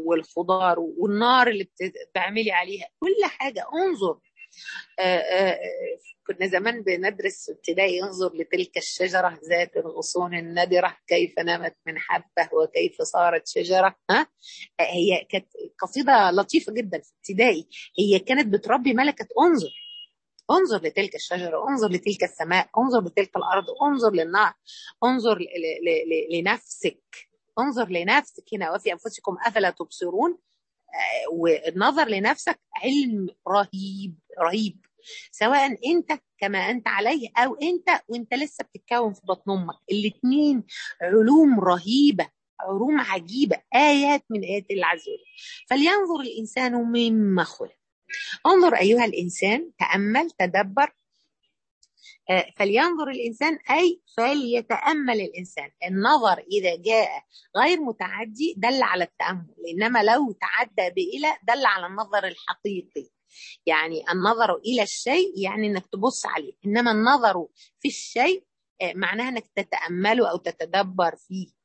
والخضار والنار اللي بتعملي عليها كل حاجه انظر آآ آآ كنا زمان بندرس ابتدائي انظر لتلك الشجرة ذات الغصون النادرة كيف نمت من حبة وكيف صارت شجرة ها هي كانت قصيدة لطيفة جدا في ابتدائي هي كانت بتربي ملكة انظر انظر لتلك الشجرة انظر لتلك السماء انظر لتلك الأرض انظر للنار انظر لنفسك انظر لنفسك هنا وفي أنفسكم أفلا تبصرون والنظر لنفسك علم رهيب رهيب سواء انت كما انت عليه او انت وانت لسه بتتكون في بطن امك الاثنين علوم رهيبه علوم عجيبه ايات من ايات الله عز وجل فلينظر الانسان مما خلق انظر ايها الانسان تامل تدبر فلينظر الانسان اي فليتامل الانسان النظر اذا جاء غير متعدي دل على التامل انما لو تعدى بالى دل على النظر الحقيقي يعني النظر الى الشيء يعني انك تبص عليه انما النظر في الشيء معناها انك تتامله او تتدبر فيه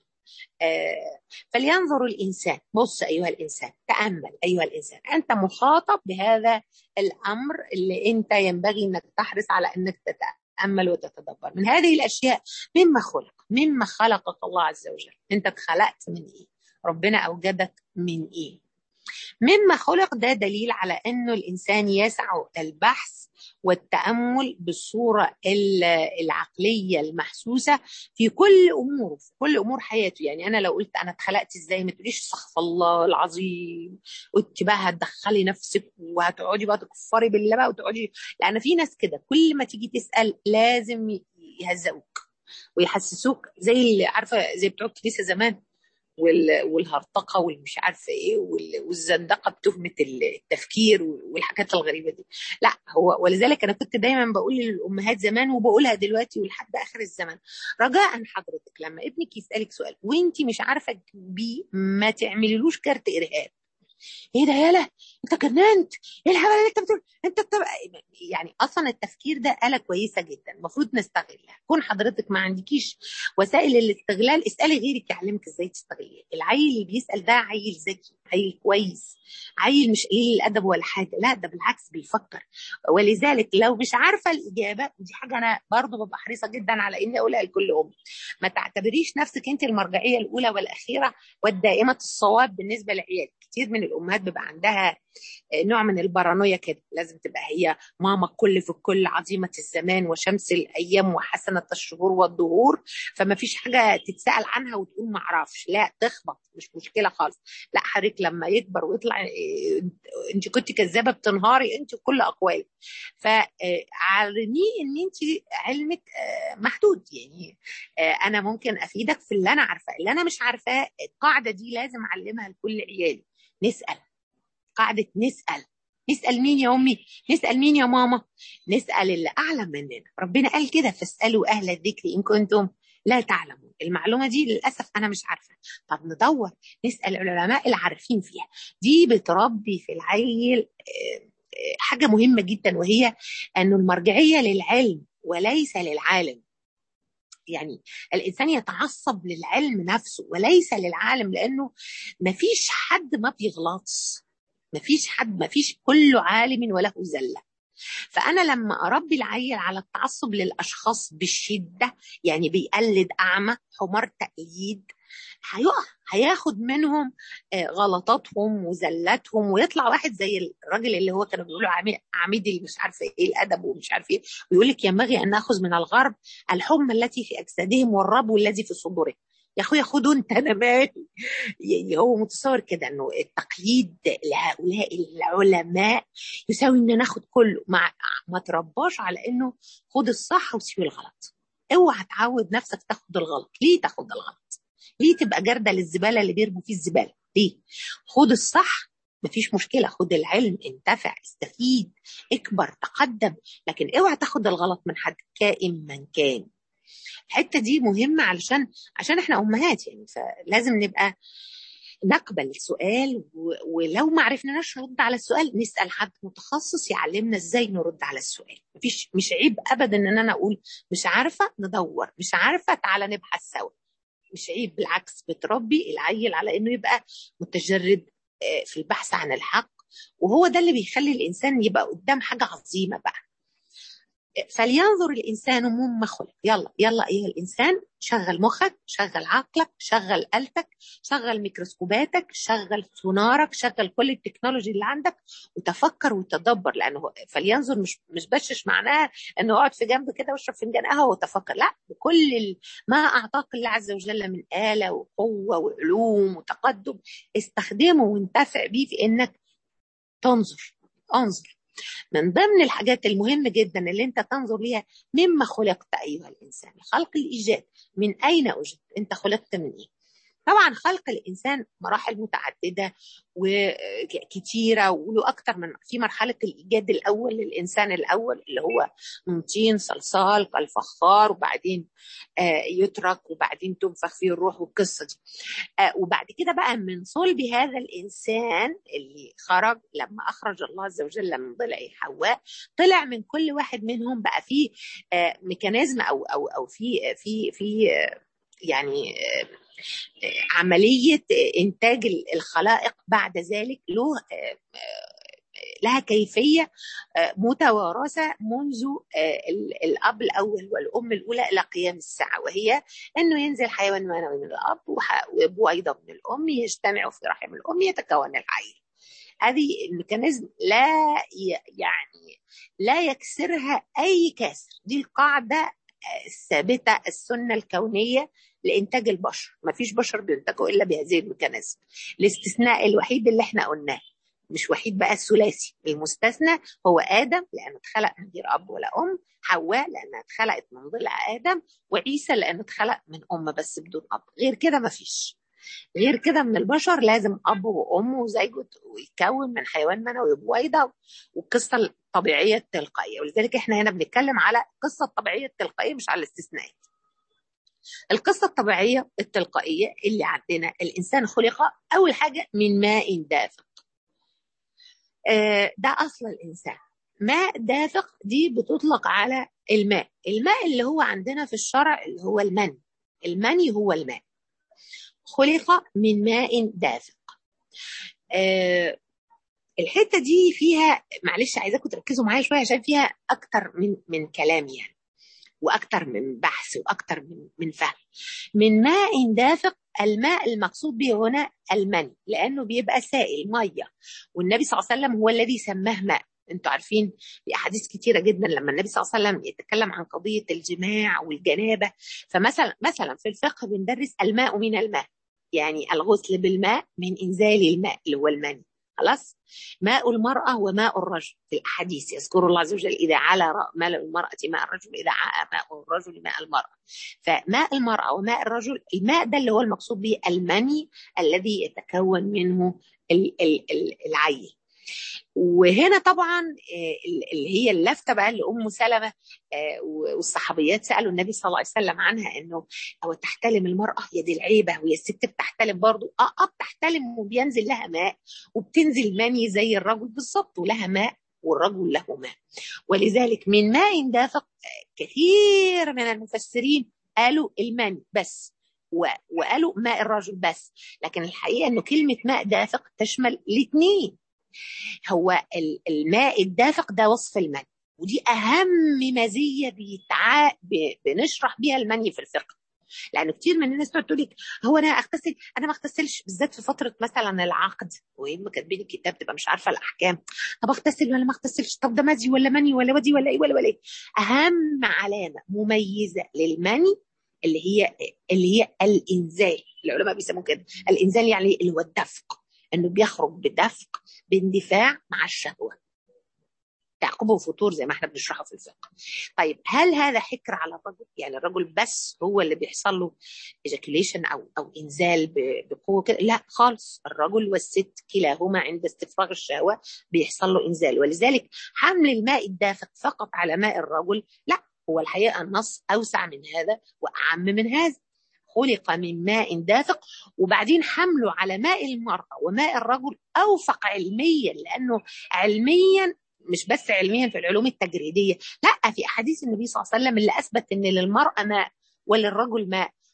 فلينظر الانسان بص ايها الانسان تامل ايها الانسان انت مخاطب بهذا الامر اللي انت ينبغي انك تحرص على انك تتامل وتتدبر من هذه الاشياء مما خلق مما خلقك الله عز وجل انت اتخلقت من ايه ربنا اوجدك من ايه مما خلق ده دليل على انه الانسان يسع البحث والتامل بالصوره العقليه المحسوسه في كل اموره في كل امور حياته يعني انا لو قلت انا اتخلقت ازاي ما تقوليش استغفر الله العظيم قلت بقى هتدخلي نفسك وهتقعدي بقى تكفري بالله بقى وتقعدي لان في ناس كده كل ما تيجي تسال لازم يهزقوك ويحسسوك زي اللي عارفه زي بتوع الكنيسه زمان والهرطقه والمش عارفه ايه والزندقه بتهمه التفكير والحاجات الغريبه دي لا هو ولذلك انا كنت دايما بقول للامهات زمان وبقولها دلوقتي ولحد اخر الزمن رجاء حضرتك لما ابنك يسالك سؤال وانت مش عارفه بيه ما تعمليلوش كارت ارهاب ايه ده يالا انت جننت ايه الحاجه اللي انت بتقول انت طب... يعني اصلا التفكير ده آلة كويسه جدا المفروض نستغلها كون حضرتك ما عندكيش وسائل الاستغلال اسالي غيرك يعلمك ازاي تستغليه العيل اللي بيسال ده عيل ذكي عيل كويس عيل مش قليل الادب ولا حاجه لا ده بالعكس بيفكر ولذلك لو مش عارفه الاجابه ودي حاجه انا برضو ببقى حريصه جدا على اني اقولها لكل ام ما تعتبريش نفسك انت المرجعيه الاولى والاخيره والدائمه الصواب بالنسبه لعيالك كتير من الامهات بيبقى عندها نوع من البارانويا كده لازم تبقى هي ماما الكل في الكل عظيمه الزمان وشمس الايام وحسنه الشهور والدهور فما فيش حاجه تتسال عنها وتقول ما اعرفش لا تخبط مش مشكله خالص لا حضرتك لما يكبر ويطلع انت كنت كذابه بتنهاري انت بكل اقوالك فعلميه ان انت علمك محدود يعني انا ممكن افيدك في اللي انا عارفاه اللي انا مش عارفاه القاعده دي لازم اعلمها لكل عيالي نسال قاعده نسال نسال مين يا امي نسال مين يا ماما نسال اللي اعلم مننا ربنا قال كده فاسالوا اهل الذكر ان كنتم لا تعلمون المعلومه دي للاسف انا مش عارفه طب ندور نسال العلماء العارفين فيها دي بتربي في العيل حاجه مهمه جدا وهي انه المرجعيه للعلم وليس للعالم يعني الانسان يتعصب للعلم نفسه وليس للعالم لانه ما فيش حد ما بيغلطش ما فيش حد ما فيش كل عالم وله زله فانا لما اربي العيل على التعصب للاشخاص بالشده يعني بيقلد اعمى حمار تقليد هيقع هياخد منهم غلطاتهم وزلاتهم ويطلع واحد زي الراجل اللي هو كانوا بيقولوا عميد اللي مش عارفه ايه الادب ومش عارف ايه ويقول لك ينبغي ان ناخذ من الغرب الحمى التي في اجسادهم والربو الذي في صدورهم يا اخويا خدوا انت انا مالي يعني هو متصور كده انه التقليد لهؤلاء العلماء يساوي ان ناخد كله مع ما ترباش على انه خد الصح وسيب الغلط اوعى تعود نفسك تاخد الغلط ليه تاخد الغلط ليه تبقى جردة للزبالة اللي بيرموا فيه الزبالة ليه خد الصح مفيش مشكلة خد العلم انتفع استفيد اكبر تقدم لكن اوعى تاخد الغلط من حد كائن من كان الحته دي مهمه علشان عشان احنا امهات يعني فلازم نبقى نقبل السؤال ولو ما عرفناش نرد على السؤال نسال حد متخصص يعلمنا ازاي نرد على السؤال مفيش مش عيب ابدا ان انا اقول مش عارفه ندور مش عارفه تعالى نبحث سوا مش عيب بالعكس بتربي العيل على انه يبقى متجرد في البحث عن الحق وهو ده اللي بيخلي الانسان يبقى قدام حاجه عظيمه بقى فلينظر الانسان مما خلق يلا يلا ايها الانسان شغل مخك شغل عقلك شغل آلتك شغل ميكروسكوباتك شغل سونارك شغل كل التكنولوجي اللي عندك وتفكر وتدبر لانه فلينظر مش مش بشش معناها انه اقعد في جنب كده واشرب فنجان قهوه وتفكر لا بكل ما اعطاك الله عز وجل من آلة وقوه وعلوم وتقدم استخدمه وانتفع بيه في انك تنظر انظر من ضمن الحاجات المهمة جدا اللي انت تنظر ليها مما خلقت ايها الانسان خلق الايجاد من اين وجدت انت خلقت من ايه طبعا خلق الانسان مراحل متعدده وكتيره وله اكتر من في مرحله الايجاد الاول للانسان الاول اللي هو من طين صلصال كالفخار وبعدين يترك وبعدين تنفخ فيه الروح والقصه دي وبعد كده بقى من صلب هذا الانسان اللي خرج لما اخرج الله عز وجل من ضلع حواء طلع من كل واحد منهم بقى فيه ميكانيزم او او او في في في يعني عملية إنتاج الخلائق بعد ذلك له لها كيفية متوارثة منذ الأب الأول والأم الأولى إلى قيام الساعة وهي أنه ينزل حيوان منوي من الأب وبويضة من الأم يجتمعوا في رحم الأم يتكون العيل هذه الميكانيزم لا يعني لا يكسرها أي كسر دي القاعدة الثابتة السنة الكونية لإنتاج البشر ما فيش بشر بينتجوا إلا بهذه الميكانيزم الاستثناء الوحيد اللي احنا قلناه مش وحيد بقى الثلاثي المستثنى هو آدم لأنه اتخلق من غير أب ولا أم حواء لأنها اتخلقت من ضلع آدم وعيسى لأنه اتخلق من أم بس بدون أب غير كده ما فيش غير كده من البشر لازم أب وأم وزيجة ويتكون من حيوان منوي بويضة والقصة الطبيعية التلقائية ولذلك احنا هنا بنتكلم على القصة الطبيعية التلقائية مش على الاستثناءات القصة الطبيعية التلقائية اللي عندنا الإنسان خلق أول حاجة من ماء دافق ده أصل الإنسان ماء دافق دي بتطلق على الماء الماء اللي هو عندنا في الشرع اللي هو المني المني هو الماء خلق من ماء دافق أه الحته دي فيها معلش عايزاكم تركزوا معايا شويه عشان فيها اكتر من من كلام يعني واكتر من بحث واكتر من من فهم من ماء دافق الماء المقصود به هنا المني لانه بيبقى سائل ميه والنبي صلى الله عليه وسلم هو الذي سماه ماء انتوا عارفين في احاديث كتيره جدا لما النبي صلى الله عليه وسلم يتكلم عن قضيه الجماع والجنابه فمثلا مثلا في الفقه بندرس الماء من الماء يعني الغسل بالماء من انزال الماء اللي هو المني خلاص ماء المرأة وماء الرجل في الأحاديث يذكر الله عز وجل إذا على ماء المرأة ماء الرجل إذا عاء ماء الرجل ماء المرأة فماء المرأة وماء الرجل الماء ده اللي هو المقصود به المني الذي يتكون منه العيل وهنا طبعا اللي هي اللفته بقى اللي ام سلمه والصحابيات سالوا النبي صلى الله عليه وسلم عنها انه هو تحتلم المراه هي دي العيبه وهي الست بتحتلم برضه اه اه بتحتلم وبينزل لها ماء وبتنزل مني زي الرجل بالظبط ولها ماء والرجل له ماء ولذلك من ماء دافق كثير من المفسرين قالوا المني بس وقالوا ماء الرجل بس لكن الحقيقه انه كلمه ماء دافق تشمل الاثنين هو الماء الدافق ده وصف المني ودي اهم مزيه بيتع... بنشرح بيها المني في الفقه لان كتير من الناس تقعد تقول لك هو انا اغتسل انا ما اغتسلش بالذات في فتره مثلا العقد وهم كاتبين الكتاب تبقى مش عارفه الاحكام طب اغتسل ولا ما اغتسلش طب ده مزي ولا مني ولا ودي ولا ايه ولا ولا ايه اهم علامه مميزه للمني اللي هي اللي هي الانزال العلماء بيسموه كده الانزال يعني اللي هو الدفق انه بيخرج بدفق باندفاع مع الشهوه تعقبه فتور زي ما احنا بنشرحه في الفقه طيب هل هذا حكر على الرجل يعني الرجل بس هو اللي بيحصل له ايجاكوليشن او او انزال بقوه كده لا خالص الرجل والست كلاهما عند استفراغ الشهوه بيحصل له انزال ولذلك حمل الماء الدافق فقط على ماء الرجل لا هو الحقيقه النص اوسع من هذا واعم من هذا خلق من ماء دافق وبعدين حمله على ماء المرأة وماء الرجل أوفق علميا لأنه علميا مش بس علميا في العلوم التجريدية لا في أحاديث النبي صلى الله عليه وسلم اللي أثبت أن للمرأة ماء وللرجل ماء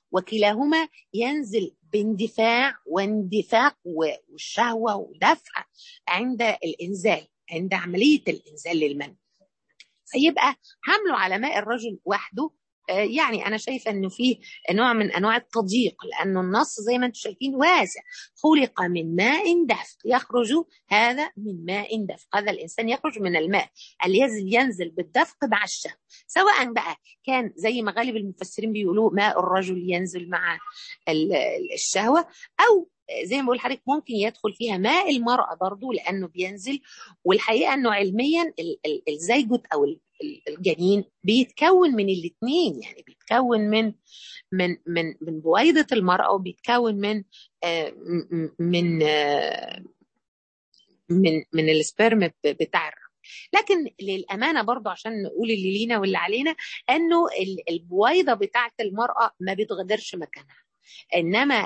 وكلاهما ينزل باندفاع واندفاق والشهوة ودفع عند الإنزال عند عملية الإنزال للمن فيبقى حمله على ماء الرجل وحده يعني انا شايفه انه فيه نوع من انواع التضييق لانه النص زي ما انتم شايفين واسع خلق من ماء دفق يخرج هذا من ماء دفق هذا الانسان يخرج من الماء الذي ينزل بالدفق مع الشهوه سواء بقى كان زي ما غالب المفسرين بيقولوا ماء الرجل ينزل مع الشهوه او زي ما بقول لحضرتك ممكن يدخل فيها ماء المرأة برضو لأنه بينزل والحقيقة أنه علميا الزيجوت أو الجنين بيتكون من الاثنين يعني بيتكون من من من من بويضة المرأة وبيتكون من آه من آه من من السبرم بتاع الرجل لكن للامانه برضو عشان نقول اللي لينا واللي علينا انه البويضه بتاعه المراه ما بتغادرش مكانها انما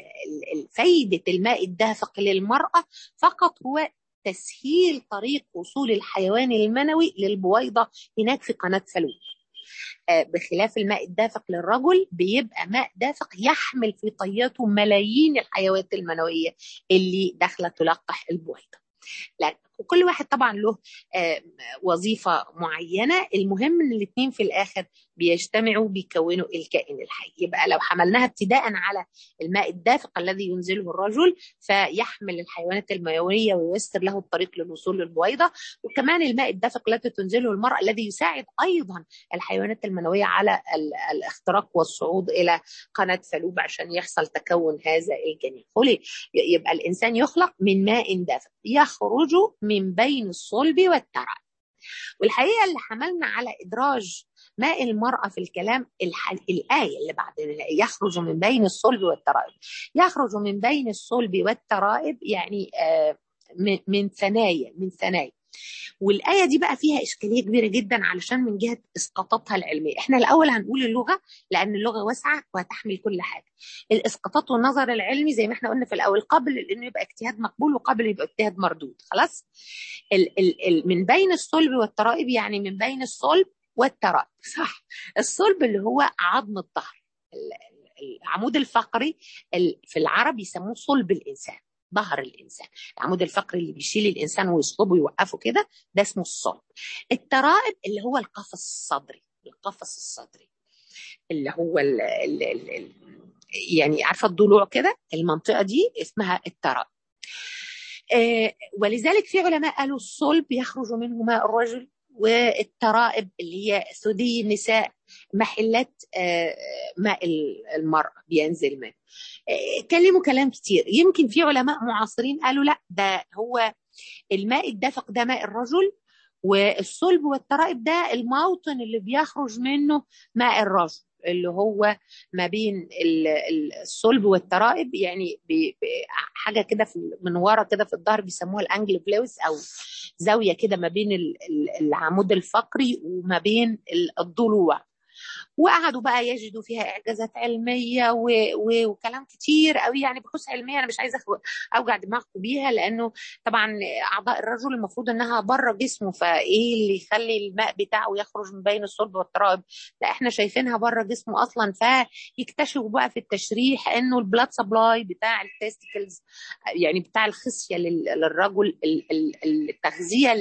فايده الماء الدافق للمراه فقط هو تسهيل طريق وصول الحيوان المنوي للبويضه هناك في قناه فالوب بخلاف الماء الدافق للرجل بيبقى ماء دافق يحمل في طياته ملايين الحيوانات المنويه اللي داخله تلقح البويضه لا وكل واحد طبعا له وظيفة معينة المهم ان الاثنين في الاخر بيجتمعوا بيكونوا الكائن الحي يبقى لو حملناها ابتداء على الماء الدافق الذي ينزله الرجل فيحمل الحيوانات المنوية وييسر له الطريق للوصول للبويضة وكمان الماء الدافق الذي تنزله المرأة الذي يساعد ايضا الحيوانات المنوية على الاختراق والصعود الى قناة فالوب عشان يحصل تكون هذا الجنين يبقى الانسان يخلق من ماء دافق يخرج من بين الصلب والترع والحقيقه اللي حملنا على ادراج ماء المرأة في الكلام الح... الآية اللي بعد يخرج من بين الصلب والترائب يخرج من بين الصلب والترائب يعني آه من, من ثنايا من ثنايا والآية دي بقى فيها إشكالية كبيرة جدا علشان من جهة إسقاطاتها العلمية إحنا الأول هنقول اللغة لأن اللغة واسعة وهتحمل كل حاجة الإسقاطات والنظر العلمي زي ما إحنا قلنا في الأول قبل إنه يبقى اجتهاد مقبول وقبل يبقى اجتهاد مردود خلاص ال ال ال من بين الصلب والترائب يعني من بين الصلب والترائب صح الصلب اللي هو عظم الظهر العمود الفقري في العرب يسموه صلب الإنسان ظهر الانسان العمود الفقري اللي بيشيل الانسان ويصلبه ويوقفه كده ده اسمه الصلب الترائب اللي هو القفص الصدري القفص الصدري اللي هو ال ال ال ال يعني عارفه الضلوع كده المنطقه دي اسمها الترائب آه ولذلك في علماء قالوا الصلب يخرج منه ماء الرجل والترائب اللي هي ثدي النساء محلات آه ماء المرأة بينزل منه اتكلموا كلام كتير يمكن في علماء معاصرين قالوا لا ده هو الماء الدافق ده ماء الرجل والصلب والترائب ده الموطن اللي بيخرج منه ماء الرجل اللي هو ما بين الصلب والترائب يعني حاجه كده من ورا كده في الظهر بيسموها الانجل فلويس او زاويه كده ما بين العمود الفقري وما بين الضلوع وقعدوا بقى يجدوا فيها اعجازات علميه و... و... وكلام كتير قوي يعني بحوث علميه انا مش عايزه اوجع دماغكم بيها لانه طبعا اعضاء الرجل المفروض انها بره جسمه فايه اللي يخلي الماء بتاعه يخرج من بين الصلب والترائب لا احنا شايفينها بره جسمه اصلا فيكتشفوا بقى في التشريح انه البلاد سبلاي بتاع التستيكلز يعني بتاع الخصيه للرجل التغذيه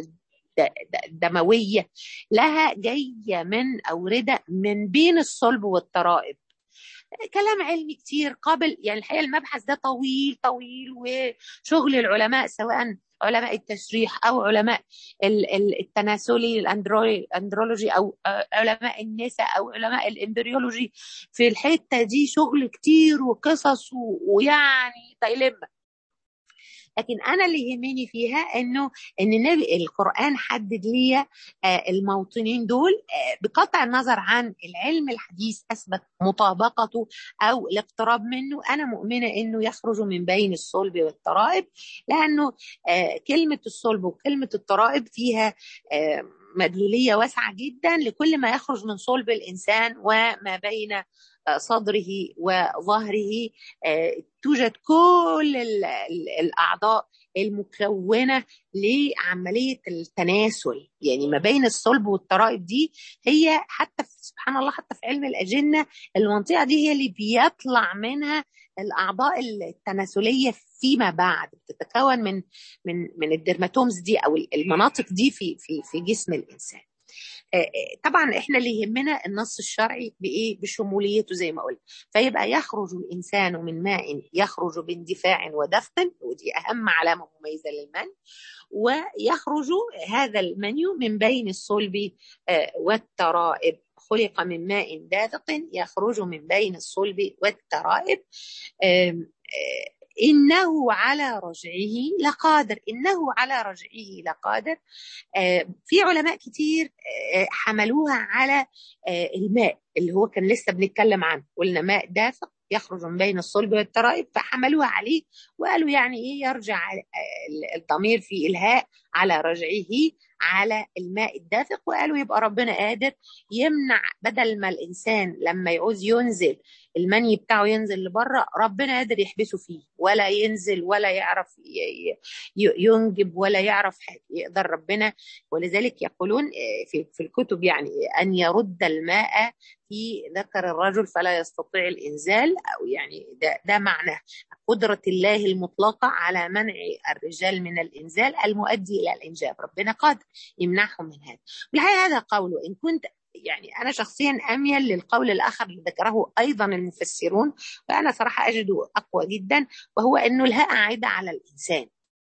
دموية لها جاية من أوردة من بين الصلب والترائب كلام علمي كتير قابل يعني الحقيقة المبحث ده طويل طويل وشغل العلماء سواء علماء التشريح او علماء التناسلي الاندرولوجي او علماء النساء او علماء الامبريولوجي في الحته دي شغل كتير وقصص ويعني دايلما لكن انا اللي يهمني فيها انه ان النبي القران حدد لي الموطنين دول بقطع النظر عن العلم الحديث اثبت مطابقته او الاقتراب منه انا مؤمنه انه يخرج من بين الصلب والترائب لانه كلمه الصلب وكلمه الترائب فيها مدلوليه واسعه جدا لكل ما يخرج من صلب الانسان وما بين صدره وظهره توجد كل الاعضاء المكونه لعمليه التناسل يعني ما بين الصلب والترائب دي هي حتى في سبحان الله حتى في علم الاجنه المنطقه دي هي اللي بيطلع منها الاعضاء التناسليه فيما بعد بتتكون من من من الدرماتومز دي او المناطق دي في في في جسم الانسان طبعا احنا اللي يهمنا النص الشرعي بايه بشموليته زي ما قلت فيبقى يخرج الانسان من ماء يخرج باندفاع ودفق ودي اهم علامه مميزه للمن ويخرج هذا المني من بين الصلب والترائب خلق من ماء دافق يخرج من بين الصلب والترائب إنه على رجعه لقادر إنه على رجعه لقادر في علماء كتير حملوها على الماء اللي هو كان لسه بنتكلم عنه قلنا ماء دافق يخرج من بين الصلب والترائب فحملوها عليه وقالوا يعني ايه يرجع الضمير في الهاء على رجعه على الماء الدافق وقالوا يبقى ربنا قادر يمنع بدل ما الانسان لما يعوز ينزل المني بتاعه ينزل لبره ربنا قادر يحبسه فيه ولا ينزل ولا يعرف ينجب ولا يعرف حاجه يقدر ربنا ولذلك يقولون في في الكتب يعني ان يرد الماء في ذكر الرجل فلا يستطيع الانزال او يعني ده ده معنى قدره الله المطلقه على منع الرجال من الانزال المؤدي الى الانجاب ربنا قادر يمنعهم من هذا والحقيقه هذا قول وان كنت يعني انا شخصيا اميل للقول الاخر اللي ذكره ايضا المفسرون وانا صراحه اجده اقوى جدا وهو انه الهاء عائده على الانسان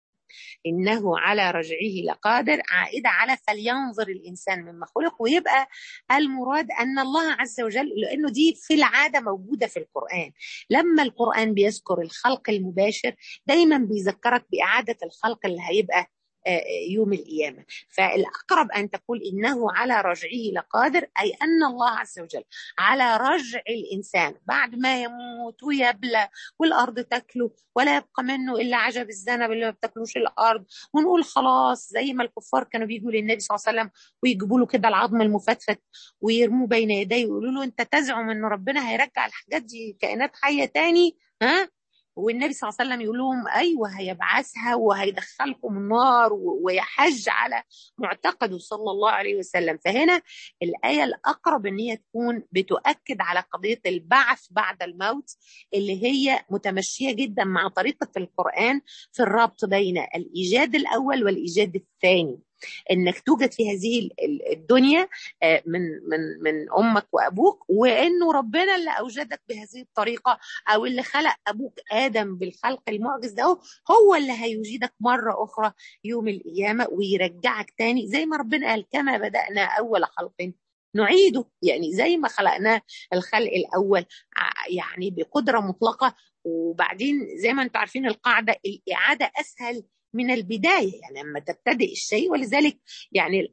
انه على رجعه لقادر عائده على فلينظر الانسان مما خلق ويبقى المراد ان الله عز وجل لانه دي في العاده موجوده في القران لما القران بيذكر الخلق المباشر دايما بيذكرك باعاده الخلق اللي هيبقى يوم القيامة فالأقرب أن تقول إنه على رجعه لقادر أي أن الله عز وجل على رجع الإنسان بعد ما يموت ويبلى والأرض تاكله ولا يبقى منه إلا عجب الذنب اللي ما بتاكلوش الأرض ونقول خلاص زي ما الكفار كانوا بيجوا للنبي صلى الله عليه وسلم ويجيبوا له كده العظم المفتفت ويرموه بين يديه ويقولوا له أنت تزعم إن ربنا هيرجع الحاجات دي كائنات حية تاني ها والنبي صلى الله عليه وسلم يقول لهم ايوه هيبعثها وهيدخلكم النار ويحج على معتقده صلى الله عليه وسلم فهنا الايه الاقرب ان هي تكون بتؤكد على قضيه البعث بعد الموت اللي هي متمشيه جدا مع طريقه القران في الربط بين الايجاد الاول والايجاد الثاني انك توجد في هذه الدنيا من من من امك وابوك وانه ربنا اللي اوجدك بهذه الطريقه او اللي خلق ابوك ادم بالخلق المعجز ده هو اللي هيجيدك مره اخرى يوم القيامه ويرجعك تاني زي ما ربنا قال كما بدانا اول خلق نعيده يعني زي ما خلقناه الخلق الاول يعني بقدره مطلقه وبعدين زي ما انتم عارفين القاعده الاعاده اسهل من البدايه يعني لما تبتدئ الشيء ولذلك يعني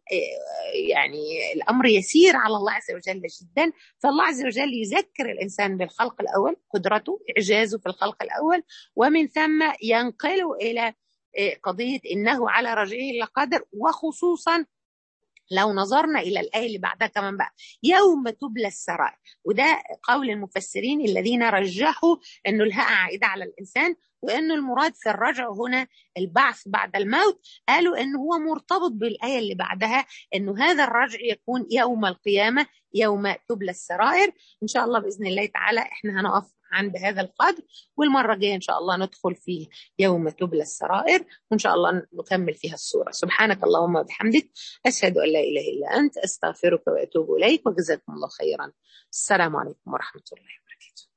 يعني الامر يسير على الله عز وجل جدا فالله عز وجل يذكر الانسان بالخلق الاول قدرته اعجازه في الخلق الاول ومن ثم ينقله الى قضيه انه على رجعه لقادر وخصوصا لو نظرنا الى الايه اللي بعدها كمان بقى يوم تبلى السرائر وده قول المفسرين الذين رجحوا انه الهاء عائده على الانسان وانه المراد في الرجع هنا البعث بعد الموت قالوا انه هو مرتبط بالايه اللي بعدها انه هذا الرجع يكون يوم القيامه يوم تبلى السرائر ان شاء الله باذن الله تعالى احنا هنقف عند هذا القدر والمرة الجاية إن شاء الله ندخل فيه يوم تبلى السرائر وإن شاء الله نكمل فيها السورة سبحانك اللهم وبحمدك أشهد أن لا إله إلا أنت أستغفرك وأتوب إليك وجزاكم الله خيرا السلام عليكم ورحمة الله وبركاته